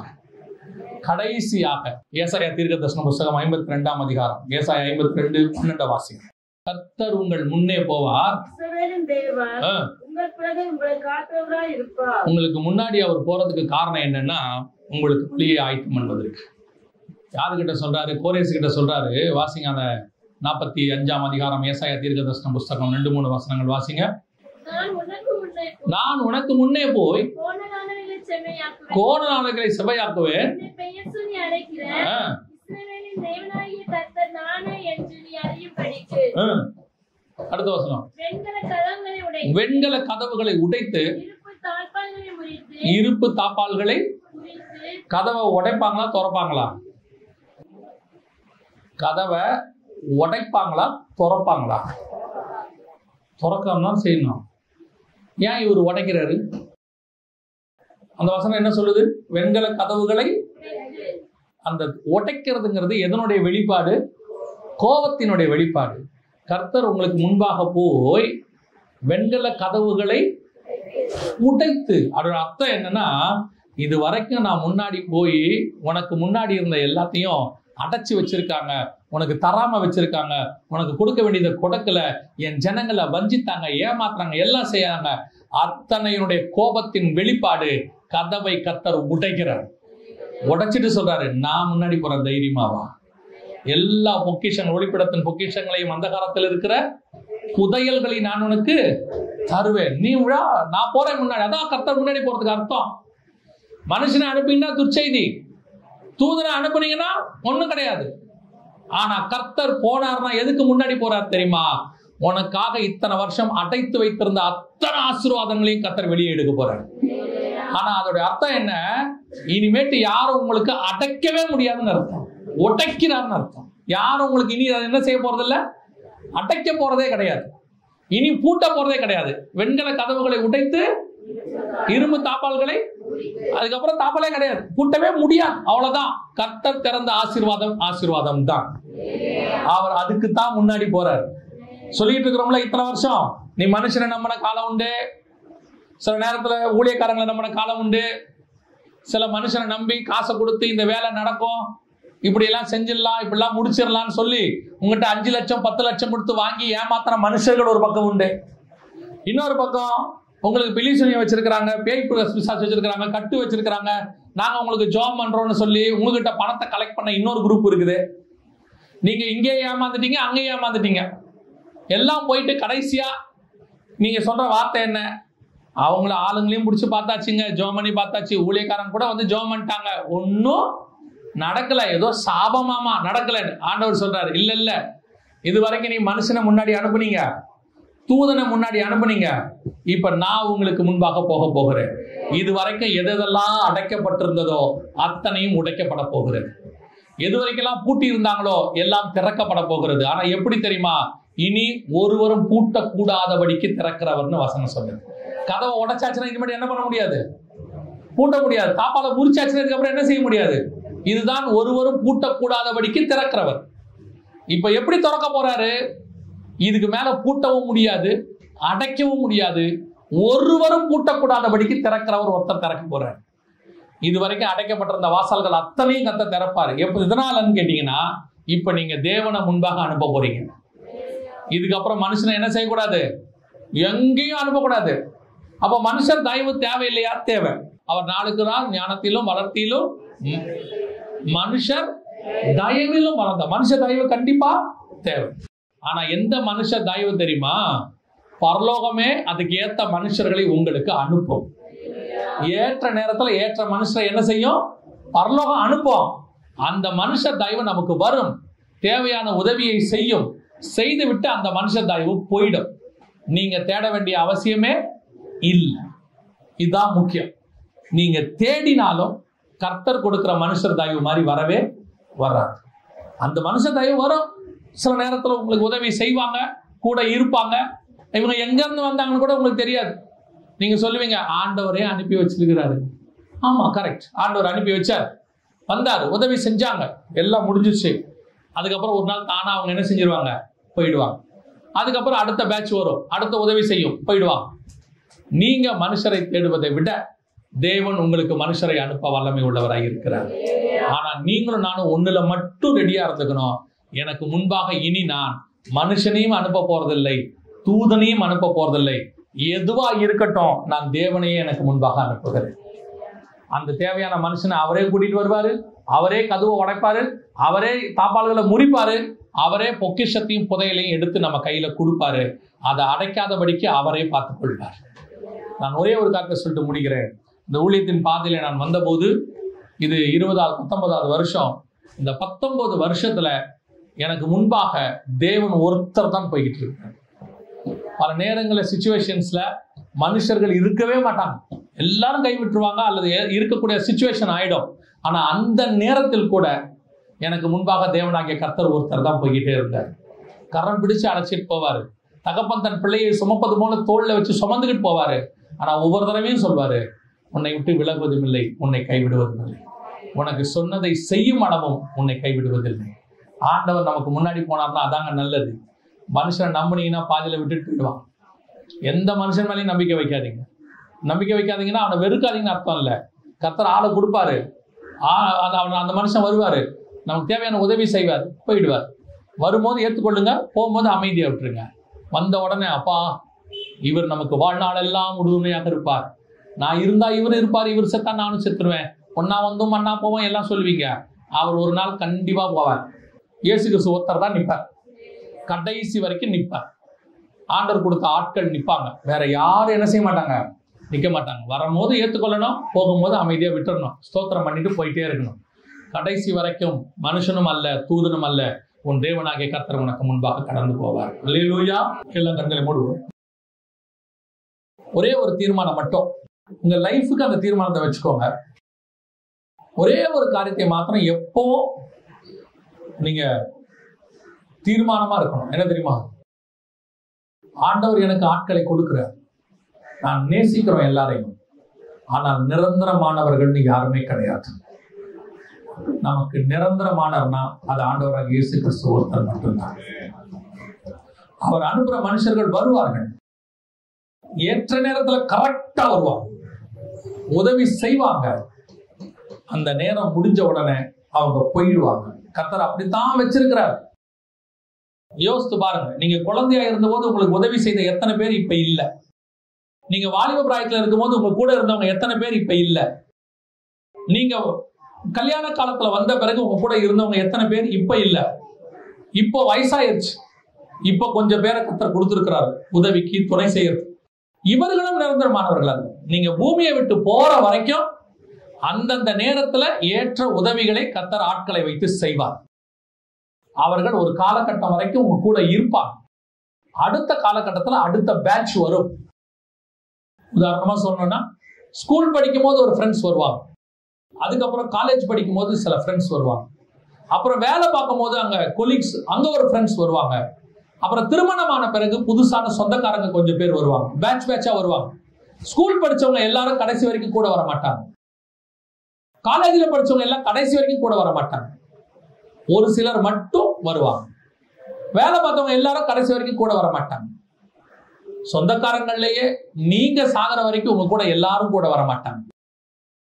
A: கடைசியாக ஏசாயா தீர்க்க தரிசன புஸ்தகம் ஐம்பத்தி ரெண்டாம் அதிகாரம் ஏசாயா ஐம்பத்தி ரெண்டு பன்னெண்டாம் வாசி கர்த்தர் உங்கள் முன்னே போவார்
B: இஸ்ரவேலின் தேவன்
A: ஆ,
B: உங்கள் பிறகு உங்களை காத்தவராய் இருப்பார்
A: உங்களுக்கு முன்னாடி அவர் போறதுக்கு காரணம் என்னன்னா உங்களுக்கு வழியை ஆயத்தம் பண்ணுவதற்கு யாருக்கிட்ட சொல்றாரு கோரேஸ் கிட்ட சொல்றாரு வாசிங்க அந்த நாற்பத்தி அஞ்சாம் அதிகாரம் ஏசாயா தீர்க்க தரிசன புஸ்தகம் ரெண்டு மூணு வசனங்கள் வாசிங்க
C: நான் உனக்கு முன்னே போ-
A: நான் உனக்கு முன்னே போய்
C: போன நாளிலே செம்மையாக்குவேன்
A: கோண நாடுகளை செவையாக்குவேன்
C: உன்னை பெயர் சொல்லி அழைக்கிறேன்
A: ஆ,
C: இஸ்ரவேலின் தேவனாகிய கர்த்தர் நானே என்று நீ அறியும்படிக்கு
A: ஆ. அடுத்த வசனம்
C: வெண்கல கதவுகளை உடை
A: வெண்கல கதவுகளை உடைத்து
C: இருப்பு தாழ்பால்களை முறித்து
A: இருப்பு தாப்பால்களை
C: முறித்து
A: கதவை உடைப்பாங்களா திறப்பாங்களா கதவை உடைப்பாங்களா திறப்பாங்களா திறக்காம தான் செய்யணும் ஏன் இவர் உடைக்கிறாரு அந்த வசனம் என்ன சொல்லுது வெண்கல கதவுகளை
C: உடைத்து
A: அந்த உடைக்கிறதுங்கிறது எதனுடைய வெளிப்பாடு கோபத்தினுடைய வெளிப்பாடு கர்த்தர் உங்களுக்கு முன்பாக போய் வெண்கல கதவுகளை உடைத்து அதோட அர்த்தம் என்னன்னா இது வரைக்கும் நான் முன்னாடி போய் உனக்கு முன்னாடி இருந்த எல்லாத்தையும் அடைச்சு வச்சிருக்காங்க உனக்கு தராம வச்சிருக்காங்க உனக்கு கொடுக்க வேண்டியதை கொடுக்கல என் ஜனங்களை வஞ்சித்தாங்க ஏமாத்துறாங்க எல்லாம் செய்யறாங்க அத்தனையினுடைய கோபத்தின் வெளிப்பாடு கதவை கத்தர் உடைக்கிறார் உடைச்சிட்டு சொல்றாரு நான் முன்னாடி போற தைரியமாவா எல்லா பொக்கிஷங்கள் ஒளிப்பிடத்தின் பொக்கிஷங்களையும் அந்த காலத்தில் இருக்கிற புதையல்களை நான் உனக்கு தருவேன் நீ விழா நான் போறேன் முன்னாடி அதான் கர்த்தர் முன்னாடி போறதுக்கு அர்த்தம் மனுஷனை அனுப்பிங்கன்னா துர்ச்செய்தி தூதனை அனுப்புனீங்கன்னா ஒண்ணும் கிடையாது ஆனா கர்த்தர் போனார்னா எதுக்கு முன்னாடி போறார் தெரியுமா உனக்காக இத்தனை வருஷம் அடைத்து வைத்திருந்த அத்தனை ஆசீர்வாதங்களையும் கர்த்தர் வெளியே எடுக்க போறார் ஆனா அதோட அர்த்தம் என்ன இனிமேட்டு யாரும் உங்களுக்கு அடைக்கவே முடியாதுன்னு அர்த்தம் உடைக்கிறார்னு அர்த்தம் யாரும் உங்களுக்கு இனி அதை என்ன செய்ய போறதில்ல அடைக்க போறதே கிடையாது இனி பூட்ட போறதே கிடையாது வெண்கல கதவுகளை உடைத்து இரும்பு தாப்பால்களை அதுக்கப்புறம் தாப்பாலே கிடையாது பூட்டவே முடியாது அவ்வளவுதான் கர்த்தர் திறந்த ஆசீர்வாதம் ஆசீர்வாதம் தான் அவர் அதுக்கு தான் முன்னாடி போறார் சொல்லிட்டு இருக்கிறோம்ல இத்தனை வருஷம் நீ மனுஷனை நம்பின காலம் உண்டு சில நேரத்துல ஊழியக்காரங்களை நம்பின காலம் உண்டு சில மனுஷனை நம்பி காசை கொடுத்து இந்த வேலை நடக்கும் இப்படி எல்லாம் செஞ்சிடலாம் இப்படிலாம் முடிச்சிடலாம்னு சொல்லி உங்ககிட்ட அஞ்சு லட்சம் பத்து லட்சம் கொடுத்து வாங்கி ஏமாத்தின மனுஷர்கள் ஒரு பக்கம் உண்டு இன்னொரு பக்கம் உங்களுக்கு பிலி சுனியம் வச்சிருக்கிறாங்க பேய் பிசாசு வச்சிருக்கிறாங்க கட்டு வச்சிருக்கிறாங்க நாங்க உங்களுக்கு ஜாப் பண்றோம்னு சொல்லி உங்ககிட்ட பணத்தை கலெக்ட் பண்ண இன்னொரு குரூப் இருக்குது நீங்க இங்கே ஏமாந்துட்டீங்க அங்கேயும் ஏமாந்துட்டீங்க எல்லாம் போயிட்டு கடைசியா நீங்க சொல்ற வார்த்தை என்ன அவங்கள ஆளுங்களையும் பிடிச்சி பார்த்தாச்சுங்க ஜோம் பண்ணி பார்த்தாச்சு ஊழியக்காரன் கூட வந்து ஜோம் பண்ணிட்டாங்க ஒன்றும் நடக்கல ஏதோ சாபமாமா நடக்கலன்னு ஆண்டவர் சொல்றாரு இல்ல இல்ல இது வரைக்கும் நீ மனுஷனை முன்னாடி அனுப்புனீங்க தூதனை முன்னாடி அனுப்புனீங்க இப்ப நான் உங்களுக்கு முன்பாக போக போகிறேன் இது வரைக்கும் எதெல்லாம் அடைக்கப்பட்டிருந்ததோ அத்தனையும் உடைக்கப்பட போகிறது எது வரைக்கெல்லாம் பூட்டி இருந்தாங்களோ எல்லாம் திறக்கப்பட போகிறது ஆனா எப்படி தெரியுமா இனி ஒருவரும் பூட்டக்கூடாதபடிக்கு திறக்கிறவர்னு வசனம் சொல்லுது கதவை உடைச்சாச்சுன்னா இனிமேல் என்ன பண்ண முடியாது பூட்ட முடியாது தாப்பால முறிச்சாச்சுன்னா இதுக்கப்புறம் என்ன செய்ய முடியாது இதுதான் ஒருவரும் பூட்டக்கூடாதபடிக்கு திறக்கிறவர் இப்ப எப்படி திறக்க போறாரு இதுக்கு மேல பூட்டவும் முடியாது அடைக்கவும் முடியாது ஒருவரும் பூட்டக்கூடாதபடிக்கு திறக்கிறவர் ஒருத்தர் திறக்க போறார் இது வரைக்கும் அடைக்கப்பட்டிருந்த வாசல்கள் அத்தனையும் கத்த திறப்பாரு எப்ப இதனாலன்னு கேட்டீங்கன்னா இப்ப நீங்க தேவனை முன்பாக அனுப்ப போறீங்க இதுக்கப்புறம் மனுஷனை என்ன செய்யக்கூடாது எங்கேயும் அனுப்பக்கூடாது அப்ப மனுஷர் தயவு தேவையில்லையா தேவை அவர் நாளுக்கு நாள் ஞானத்திலும் வளர்த்தியிலும் ம், மனுஷர் தயவிலும் வளர்ந்த மனுஷ தயவு கண்டிப்பா தேவை ஆனா எந்த மனுஷ தயவு தெரியுமா பரலோகமே அதுக்கு ஏத்த மனுஷர்களை உங்களுக்கு அனுப்பும் ஏற்ற நேரத்துல ஏற்ற மனுஷரை என்ன செய்யும் பரலோகம் அனுப்பும் அந்த மனுஷ தயவு நமக்கு வரும் தேவையான உதவியை செய்யும் செய்து விட்டு அந்த மனுஷ தயவு போயிடும் நீங்க தேட வேண்டிய அவசியமே இல்லை இதுதான் முக்கியம் நீங்க தேடினாலும் கர்த்தர் கொடுக்கிற மனுஷர் தயவு மாதிரி வரவே வராது அந்த மனுஷ தயவு வரும் சில நேரத்துல உங்களுக்கு உதவி செய்வாங்க கூட இருப்பாங்க இவங்க எங்க இருந்து வந்தாங்கன்னு கூட உங்களுக்கு தெரியாது நீங்க சொல்லுவீங்க ஆண்டவரே அனுப்பி வச்சிருக்கிறாரு ஆமா கரெக்ட் ஆண்டவர் அனுப்பி வச்சார் வந்தார் உதவி செஞ்சாங்க எல்லாம் முடிஞ்சிச்சு அதுக்கப்புறம் ஒரு நாள் தானா அவங்க என்ன செஞ்சிருவாங்க போயிடுவாங்க அதுக்கப்புறம் அடுத்த பேட்ச் வரும் அடுத்த உதவி செய்யும் போயிடுவாங்க நீங்க மனுஷரை தேடுவதை விட தேவன் உங்களுக்கு மனுஷரை அனுப்ப வல்லமை உள்ளவராய் இருக்கிறார் ஆனா நீங்களும் நானும் ஒண்ணுல மட்டும் ரெடியா இருந்துக்கணும் எனக்கு முன்பாக இனி நான் மனுஷனையும் அனுப்ப போறதில்லை தூதனையும் அனுப்ப போறதில்லை எதுவா இருக்கட்டும் நான் தேவனையே எனக்கு முன்பாக அனுப்புகிறேன் அந்த தேவையான மனுஷனை அவரே கூட்டிட்டு வருவாரு அவரே கதவை உடைப்பாரு அவரே தாப்பால்களை முறிப்பாரு அவரே பொக்கிஷத்தையும் புதையலையும் எடுத்து நம்ம கையில கொடுப்பாரு அதை அடைக்காதபடிக்கு அவரே பார்த்துக் கொள்வார் நான் ஒரே ஒரு காரியத்தை சொல்லிட்டு முடிக்கிறேன் இந்த ஊழியத்தின் பாதையில நான் வந்தபோது இது இருபதாவது பத்தொன்பதாவது வருஷம் இந்த பத்தொன்பது வருஷத்துல எனக்கு முன்பாக தேவன் ஒருத்தர் தான் போய்கிட்டு இருக்கார் பல நேரங்களில் சுச்சுவேஷன்ஸ்ல மனுஷர்கள் இருக்கவே மாட்டாங்க எல்லாரும் கைவிட்டுருவாங்க அல்லது எ- இருக்கக்கூடிய சுச்சுவேஷன் ஆயிடும் ஆனா அந்த நேரத்தில் கூட எனக்கு முன்பாக தேவனாகிய கர்த்தர் ஒருத்தர் தான் போய்கிட்டே இருந்தார் கரம் பிடிச்சு அழைச்சிட்டு போவாரு தகப்பன் தன் பிள்ளையை சுமப்பது போல தோல்ல வச்சு சுமந்துக்கிட்டு போவாரு ஆனா ஒவ்வொரு தடவையும் சொல்வாரு உன்னை விட்டு விலகுவதும் இல்லை உன்னை கைவிடுவதும் இல்லை உனக்கு சொன்னதை செய்யும் அளவும் உன்னை கைவிடுவதில்லை ஆண்டவர் நமக்கு முன்னாடி போனார்னா அதாங்க நல்லது மனுஷனை நம்புனீங்கன்னா பாதியில விட்டுட்டு போயிடுவான் எந்த மனுஷன் மேலேயும் நம்பிக்கை வைக்காதீங்க நம்பிக்கை வைக்காதீங்கன்னா அவனை வெறுக்காதீங்கன்னு அர்த்தம் இல்லை கர்த்தர் ஆளை கொடுப்பாரு ஆ- அந்த அவன் அந்த மனுஷன் வருவாரு நமக்கு தேவையான உதவி செய்வார் போயிடுவார் வரும்போது ஏற்றுக்கொள்ளுங்க போகும்போது அமைதியா விட்டுருங்க வந்த உடனே அப்பா இவர் நமக்கு வாழ்நாளெல்லாம் உறுதுணையாக இருப்பார் நான் இருந்தா இவர் இருப்பார் இவர் செத்தா நானும் செத்துருவேன் ஒன்னா வந்தும் மண்ணா போவோம் எல்லாம் சொல்லுவீங்க அவர் ஒரு நாள் கண்டிப்பா போவார் இயேசு கிறிஸ்து ஒருத்தர் தான் நிற்பார் கடைசி வரைக்கும் நிற்பார் ஆண்டவர் கொடுத்த ஆட்கள் நிற்பாங்க வேற யாரும் என்ன செய்ய மாட்டாங்க நிற்க மாட்டாங்க வரும்போது ஏற்றுக்கொள்ளணும் போகும்போது அமைதியாக விட்டுறணும் ஸ்தோத்திரம் பண்ணிட்டு போயிட்டே இருக்கணும் கடைசி வரைக்கும் மனுஷனும் அல்ல தூதனும் அல்ல உன் தேவனாகிய கர்த்தர் உனக்கு முன்பாக கடந்து போவார் அல்லேலூயா எல்லாம் கண்களை மூடுவோம் ஒரே ஒரு தீர்மானம் மட்டும் உங்க லைஃபுக்கு அந்த தீர்மானத்தை வச்சுக்கோங்க ஒரே ஒரு காரியத்தை மாத்திரம் எப்போ நீங்க தீர்மானமா இருக்கணும் என்ன தெரியுமா ஆண்டவர் எனக்கு ஆட்களை கொடுக்கிறார் நான் நேசிக்கிறோம் எல்லாரையும் ஆனால் நிரந்தரமானவர்கள்னு யாருமே கிடையாது நமக்கு நிரந்தரமானவர்னா அது ஆண்டவராக இயேசு கிறிஸ்து ஒருத்தர் மட்டும்தான் அவர் அனுப்புற மனுஷர்கள் வருவார்கள் ஏற்ற நேரத்துல கரெக்டா வருவாங்க உதவி செய்வாங்க அந்த நேரம் முடிஞ்ச உடனே அவங்க போயிடுவாங்க கத்தர் அப்படித்தான் வச்சிருக்கிறார் யோசித்து பாருங்க நீங்க குழந்தையா இருந்தபோது உங்களுக்கு உதவி செய்த எத்தனை பேர் இப்ப இல்ல நீங்க வாலிப பிராயத்துல இருக்கும்போது உங்க கூட இருந்தவங்க எத்தனை பேர் இப்ப இல்ல நீங்க கல்யாண காலத்துல வந்த பிறகு உங்க கூட இருந்தவங்க எத்தனை பேர் இப்ப இல்ல இப்போ வயசாயிருச்சு இப்ப கொஞ்சம் பேரை கத்தர் கொடுத்திருக்கிறார் உதவிக்கு துணை செய்யறது இவர்களும் நிரந்தரமானவர்கள் அல்ல நீங்க பூமியை விட்டு போற வரைக்கும் அந்தந்த நேரத்துல ஏற்ற உதவிகளை கத்தர் ஆட்களை வைத்து செய்வார் அவர்கள் ஒரு காலகட்டம் வரைக்கும் உங்க கூட இருப்பாங்க அடுத்த காலகட்டத்துல அடுத்த பேட்ச் வரும் உதாரணமா சொல்லணும்னா ஸ்கூல் படிக்கும் போது ஒரு ஃப்ரெண்ட்ஸ் வருவாங்க அதுக்கப்புறம் காலேஜ் படிக்கும் போது சில ஃப்ரெண்ட்ஸ் வருவாங்க அப்புறம் வேலை பார்க்கும் போது அங்க கொலீக்ஸ் அங்க ஒரு ஃப்ரெண்ட்ஸ் வருவாங்க அப்புறம் திருமணமான பிறகு புதுசான சொந்தக்காரங்க கொஞ்சம் பேர் வருவாங்க பேட்ச் பேட்சா வருவாங்க ஸ்கூல் படிச்சவங்க எல்லாரும் கடைசி வரைக்கும் கூட வர மாட்டாங்க காலேஜில் படிச்சவங்க எல்லாம் கடைசி வரைக்கும் கூட வர மாட்டாங்க ஒரு சிலர் மட்டும் வருவாங்க வேலை பார்த்தவங்க எல்லாரும் கடைசி வரைக்கும் கூட வர மாட்டாங்க சொந்தக்காரங்கள்லயே நீங்க சாகிற வரைக்கும் உங்க கூட எல்லாரும் கூட வர மாட்டாங்க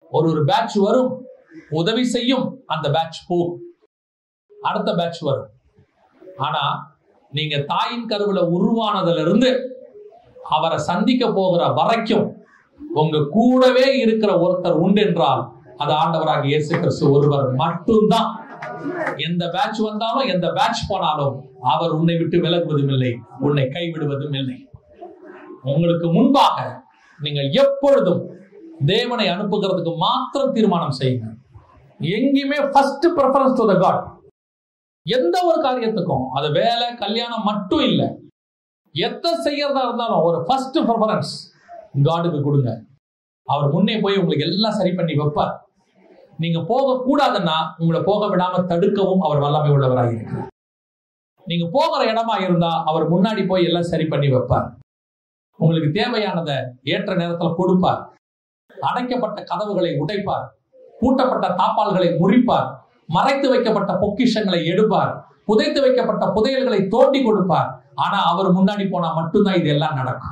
A: ஒரு ஒரு பேட்ச் வரும் உதவி செய்யும் அந்த பேட்ச் போகும் அடுத்த பேட்ச் வரும் ஆனா நீங்க தாயின் கருவுல உருவானதுல இருந்து அவரை சந்திக்க போகிற வரைக்கும் உங்க கூடவே இருக்கிற ஒருத்தர் உண்டு என்றால் அது ஆண்டவராக இயேசு கிறிஸ்து ஒருவர் மட்டும்தான் எந்த பேட்ச் வந்தாலும் எந்த பேட்ச் போனாலும் அவர் உன்னை விட்டு விலகுவதும் இல்லை உன்னை கைவிடுவதும் இல்லை உங்களுக்கு முன்பாக நீங்கள் எப்பொழுதும் தேவனை அனுப்புகிறதுக்கு மாத்திரம் தீர்மானம் செய்யுங்க எங்கேயுமே first preference to the God எந்த ஒரு காரியத்துக்கும் அது வேலை கல்யாணம் மட்டும் இல்லை எதை செய்யறதா இருந்தாலும் ஒரு ஃபர்ஸ்ட் ப்ரிஃபரன்ஸ் காடுக்கு கொடுங்க அவர் முன்னே போய் உங்களுக்கு எல்லாம் சரி பண்ணி வைப்பார் நீங்க போக கூடாதுன்னா உங்களை போக விடாம தடுக்கவும் அவர் வல்லமை உள்ளவராக இருக்கிறார் நீங்க போகிற இடமா இருந்தா அவர் முன்னாடி போய் எல்லாம் சரி பண்ணி வைப்பார் உங்களுக்கு தேவையானதை ஏற்ற நேரத்தில் கொடுப்பார் அடைக்கப்பட்ட கதவுகளை உடைப்பார் பூட்டப்பட்ட தாப்பால்களை முறிப்பார் மறைத்து வைக்கப்பட்ட பொக்கிஷங்களை எடுப்பார் புதைத்து வைக்கப்பட்ட புதையல்களை தோண்டி கொடுப்பார் ஆனா அவர் முன்னாடி போனா மட்டும்தான் இது எல்லாம் நடக்கும்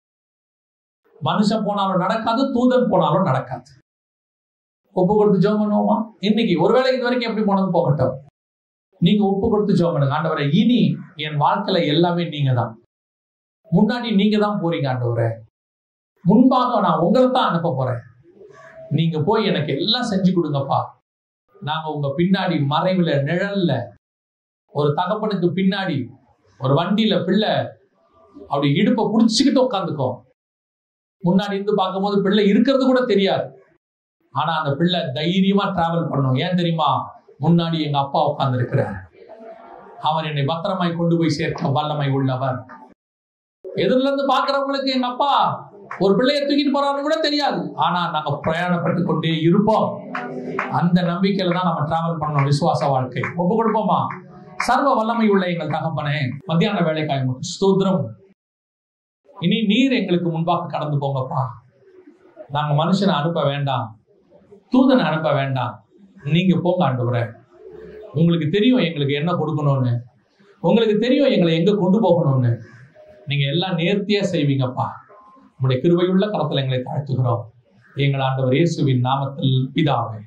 A: மனுஷன் போனாலும் நடக்காது தூதன் போனாலும் நடக்காது ஒப்பு கொடுத்து ஜோம் பண்ணுவோமா இன்னைக்கு ஒருவேளை இது வரைக்கும் எப்படி போனது போகட்டும் நீங்க ஒப்பு கொடுத்து ஜோம் பண்ணுங்க ஆண்டவரை இனி என் வாழ்க்கையில எல்லாமே நீங்க தான் முன்னாடி நீங்க தான் போறீங்க ஆண்டவரே முன்பாக நான் உங்களை தான் அனுப்ப போறேன் நீங்க போய் எனக்கு எல்லாம் செஞ்சு கொடுங்கப்பா நாங்க உங்க பின்னாடி மறைவுல நிழல்ல ஒரு தகப்பனுக்கு பின்னாடி ஒரு வண்டியில பிள்ளை அப்படி இடுப்பை புடிச்சுக்கிட்டு உட்காந்துக்கோ முன்னாடி இருந்து பார்க்கும்போது பிள்ளை இருக்கிறது கூட தெரியாது ஆனா அந்த பிள்ளை தைரியமா டிராவல் பண்ணும் ஏன் தெரியுமா முன்னாடி எங்க அப்பா உட்கார்ந்து இருக்கிறார் அவர் என்னை பத்திரமாய் கொண்டு போய் சேர்க்க வல்லமை உள்ளவர் எதிரில இருந்து பாக்குறவங்களுக்கு எங்க அப்பா ஒரு பிள்ளைய தூக்கிட்டு போறாருன்னு கூட தெரியாது ஆனா நாங்க பிரயாணப்பட்டு கொண்டே இருப்போம் அந்த நம்பிக்கையில தான் நம்ம டிராவல் பண்ணோம் விசுவாச வாழ்க்கை ஒப்பு கொடுப்போமா சர்வ வல்லமை உள்ள எங்கள் தகப்பனே மத்தியான வேலைக்காய் உமக்கு ஸ்தோத்திரம் இனி நீர் எங்களுக்கு முன்பாக கடந்து போங்கப்பா நாங்க மனுஷனை அனுப்ப வேண்டாம் தூதனை அனுப்ப வேண்டாம் நீங்க போங்க ஆண்டவரே உங்களுக்கு தெரியும் எங்களுக்கு என்ன கொடுக்கணும்னு உங்களுக்கு தெரியும் எங்களை எங்க கொண்டு போகணும்னு நீங்க எல்லாம் நேர்த்தியா செய்வீங்கப்பா உங்களுடைய கிருபையுள்ள கரத்தில் எங்களை தாழ்த்துகிறோம் எங்கள் ஆண்டவர் இயேசுவின் நாமத்தில் பிதாவே